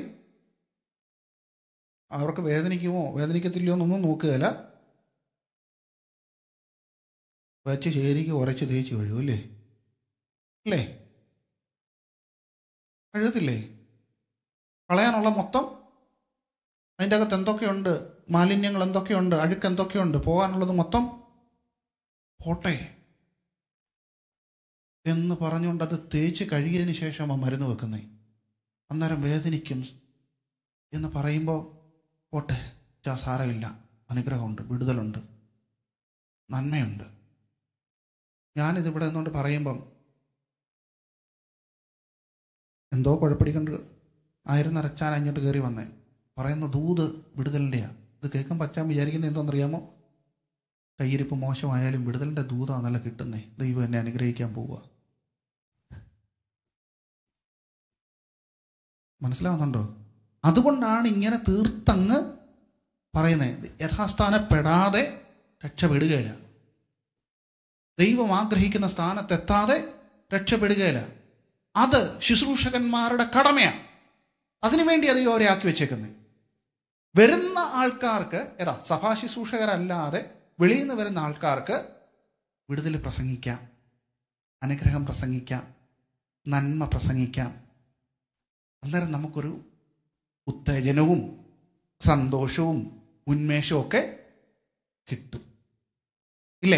അവർക്ക് വേദനിക്കുമോ വേദനിക്കത്തില്ലയോ എന്നൊന്നും നോക്കുകയില്ല വെച്ച് ശരിക്ക് ഉരച്ച് തേച്ച് കഴിയും അല്ലേ അല്ലേ കഴുകത്തില്ലേ കളയാനുള്ള മൊത്തം അതിൻ്റെ അകത്ത് എന്തൊക്കെയുണ്ട് മാലിന്യങ്ങൾ എന്തൊക്കെയുണ്ട് അഴുക്ക് എന്തൊക്കെയുണ്ട് പോകാനുള്ളത് മൊത്തം പോട്ടെ എന്ന് പറഞ്ഞുകൊണ്ട് അത് തേച്ച് കഴുകിയതിന് ശേഷമാണ് മരുന്ന് വെക്കുന്നേ അന്നേരം വേദനിക്കും എന്ന് പറയുമ്പോൾ പോട്ടെ ചാ സാരമില്ല അനുഗ്രഹമുണ്ട് വിടുതലുണ്ട് നന്മയുണ്ട് ഞാനിതിവിടെ നിന്നുകൊണ്ട് പറയുമ്പം എന്തോ കുഴപ്പടിക്കൊണ്ട് ആയിരം നിറച്ചാൻ അങ്ങോട്ട് കയറി വന്നേ പറയുന്ന ദൂത് വിടുതലിൻ്റെയാ ഇത് കേൾക്കുമ്പോൾ അച്ഛൻ വിചാരിക്കുന്നത് എന്തോന്നറിയാമോ കയ്യിരിപ്പ് മോശമായാലും വിടുതലിൻ്റെ ദൂതാന്നല്ല കിട്ടുന്നേ ദൈവം എന്നെ അനുഗ്രഹിക്കാൻ പോവുക മനസ്സിലാവുന്നുണ്ടോ അതുകൊണ്ടാണ് ഇങ്ങനെ തീർത്തങ്ങ് പറയുന്നത് യഥാസ്ഥാനപ്പെടാതെ രക്ഷപ്പെടുകയില്ല ദൈവം ആഗ്രഹിക്കുന്ന സ്ഥാനത്തെത്താതെ രക്ഷപ്പെടുകയില്ല അത് ശുശ്രൂഷകന്മാരുടെ കടമയാണ് അതിനുവേണ്ടി അത് അവരെ ആക്കി വെച്ചേക്കുന്നത് വരുന്ന ആൾക്കാർക്ക് ഏതാ സഭാ ശുശ്രൂഷകരല്ലാതെ വെളിയിൽ നിന്ന് വരുന്ന ആൾക്കാർക്ക് വിടുതൽ പ്രസംഗിക്കാം അനുഗ്രഹം പ്രസംഗിക്കാം നന്മ പ്രസംഗിക്കാം അന്നേരം നമുക്കൊരു ഉത്തേജനവും സന്തോഷവും ഉന്മേഷവും ഒക്കെ കിട്ടും ഇല്ലേ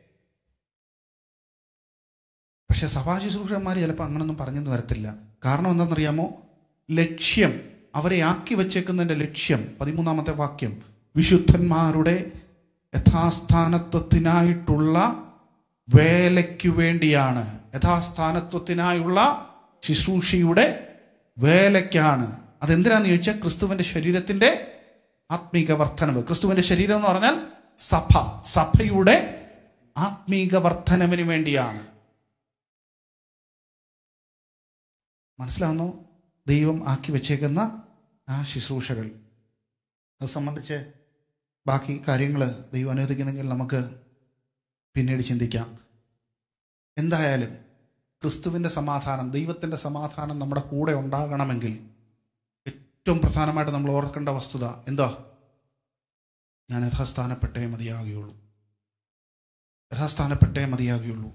പക്ഷെ സഭാ ശുശ്രൂഷന്മാർ ചിലപ്പോൾ അങ്ങനൊന്നും പറഞ്ഞെന്ന് വരത്തില്ല കാരണം എന്താണെന്നറിയാമോ ലക്ഷ്യം അവരെ ആക്കി വച്ചേക്കുന്നതിൻ്റെ ലക്ഷ്യം പതിമൂന്നാമത്തെ വാക്യം വിശുദ്ധന്മാരുടെ യഥാസ്ഥാനത്വത്തിനായിട്ടുള്ള വേലയ്ക്കു വേണ്ടിയാണ് യഥാസ്ഥാനത്വത്തിനായുള്ള ശുശ്രൂഷയുടെ വേലയ്ക്കാണ് അതെന്തിനാന്ന് ചോദിച്ചാൽ ക്രിസ്തുവിന്റെ ശരീരത്തിന്റെ ആത്മീക വർധനവ് ക്രിസ്തുവിന്റെ ശരീരം എന്ന് പറഞ്ഞാൽ സഭ സഭയുടെ ആത്മീക വർധനവിന് വേണ്ടിയാണ് മനസ്സിലാവുന്നു ദൈവം ആക്കി വെച്ചേക്കുന്ന ആ ശുശ്രൂഷകൾ അത് സംബന്ധിച്ച് ബാക്കി കാര്യങ്ങൾ ദൈവം അനുവദിക്കുന്നെങ്കിൽ നമുക്ക് പിന്നീട് ചിന്തിക്കാം എന്തായാലും ക്രിസ്തുവിൻ്റെ സമാധാനം ദൈവത്തിൻ്റെ സമാധാനം നമ്മുടെ കൂടെ ഉണ്ടാകണമെങ്കിൽ ഏറ്റവും പ്രധാനമായിട്ട് നമ്മൾ ഓർക്കേണ്ട വസ്തുത എന്താ ഞാൻ യഥാസ്ഥാനപ്പെട്ടേ മതിയാകുകയുള്ളൂ യഥാസ്ഥാനപ്പെട്ടേ മതിയാകുകയുള്ളൂ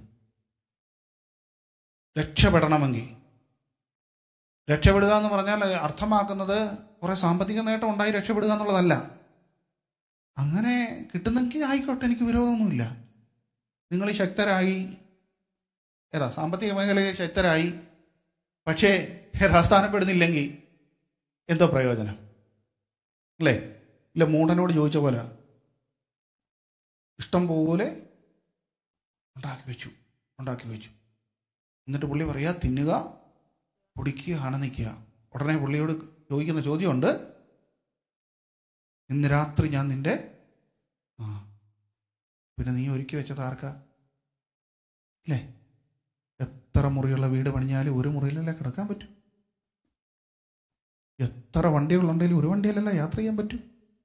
രക്ഷപ്പെടണമെങ്കിൽ രക്ഷപ്പെടുക എന്ന് പറഞ്ഞാൽ അർത്ഥമാക്കുന്നത് കുറെ സാമ്പത്തിക നേട്ടം ഉണ്ടായി രക്ഷപ്പെടുക എന്നുള്ളതല്ല അങ്ങനെ കിട്ടുന്നെങ്കിൽ ആയിക്കോട്ടെ എനിക്ക് വിരോധമൊന്നുമില്ല നിങ്ങൾ ഈ ശക്തരായി ഏതാ സാമ്പത്തിക മേഖലയിൽ ശക്തരായി പക്ഷേ യഥാസ്ഥാനപ്പെടുന്നില്ലെങ്കിൽ എന്തോ പ്രയോജനം അല്ലേ ഇല്ല മൂഢനോട് ചോദിച്ച പോലെ ഇഷ്ടം പോലെ ഉണ്ടാക്കി വെച്ചു ഉണ്ടാക്കി വെച്ചു എന്നിട്ട് പുള്ളി പറയാ തിന്നുക കുടിക്കുക ആനന്ദിക്കുക ഉടനെ പുള്ളിയോട് ചോദിക്കുന്ന ചോദ്യമുണ്ട് ഇന്ന് രാത്രി ഞാൻ നിന്റെ ആ പിന്നെ നീ ഒരുക്കി വെച്ചത് ആർക്കാ അല്ലേ എത്ര മുറിയുള്ള വീട് പണിഞ്ഞാലും ഒരു മുറിയിലല്ലേ കിടക്കാൻ പറ്റും എത്ര വണ്ടികളുണ്ടെങ്കിലും ഒരു വണ്ടിയിലല്ല യാത്ര ചെയ്യാൻ പറ്റും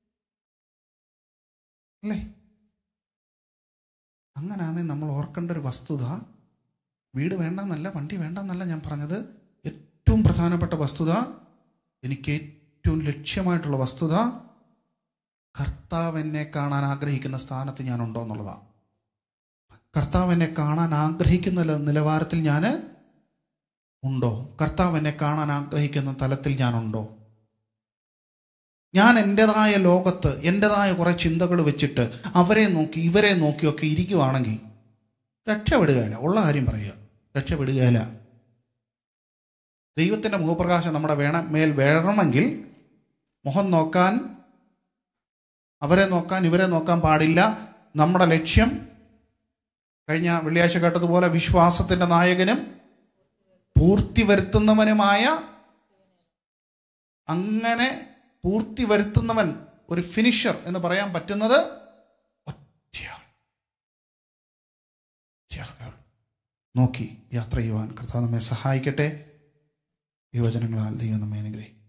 അല്ലേ അങ്ങനെയാണെങ്കിൽ നമ്മൾ ഓർക്കേണ്ട ഒരു വസ്തുത വീട് വേണ്ടെന്നല്ല വണ്ടി വേണ്ടെന്നല്ല ഞാൻ പറഞ്ഞത് ഏറ്റവും പ്രധാനപ്പെട്ട വസ്തുത എനിക്ക് ഏറ്റവും ലക്ഷ്യമായിട്ടുള്ള വസ്തുത കർത്താവ് എന്നെ കാണാൻ ആഗ്രഹിക്കുന്ന സ്ഥാനത്ത് ഞാൻ ഉണ്ടോ എന്നുള്ളതാണ് കർത്താവ് എന്നെ കാണാൻ ആഗ്രഹിക്കുന്ന ല- നിലവാരത്തിൽ ഞാൻ ഉണ്ടോ കർത്താവ് എന്നെ കാണാൻ ആഗ്രഹിക്കുന്ന തലത്തിൽ ഞാനുണ്ടോ ഞാൻ എൻ്റെതായ ലോകത്ത് എൻ്റെതായ കുറേ ചിന്തകൾ വെച്ചിട്ട് അവരെ നോക്കി ഇവരെ നോക്കിയൊക്കെ ഇരിക്കുവാണെങ്കിൽ രക്ഷപ്പെടുകയില്ല ഉള്ള കാര്യം പറയുക രക്ഷപ്പെടുകയില്ല ദൈവത്തിൻ്റെ മുഖപ്രകാശം നമ്മുടെ വേണ മേൽ വേണമെങ്കിൽ മുഖം നോക്കാൻ അവരെ നോക്കാൻ ഇവരെ നോക്കാൻ പാടില്ല നമ്മുടെ ലക്ഷ്യം കഴിഞ്ഞ വെള്ളിയാഴ്ച കേട്ടതുപോലെ വിശ്വാസത്തിൻ്റെ നായകനും പൂർത്തി വരുത്തുന്നവനുമായ അങ്ങനെ പൂർത്തി വരുത്തുന്നവൻ ഒരു ഫിനിഷർ എന്ന് പറയാൻ പറ്റുന്നത് ഒറ്റയാൾ ഒറ്റയാളേ ഉള്ളൂ. നോക്കി യാത്ര ചെയ്യുവാൻ കർത്താവ് നമ്മെ സഹായിക്കട്ടെ ഈ വചനങ്ങളാൽ ദൈവം നമ്മെ അനുഗ്രഹിക്കും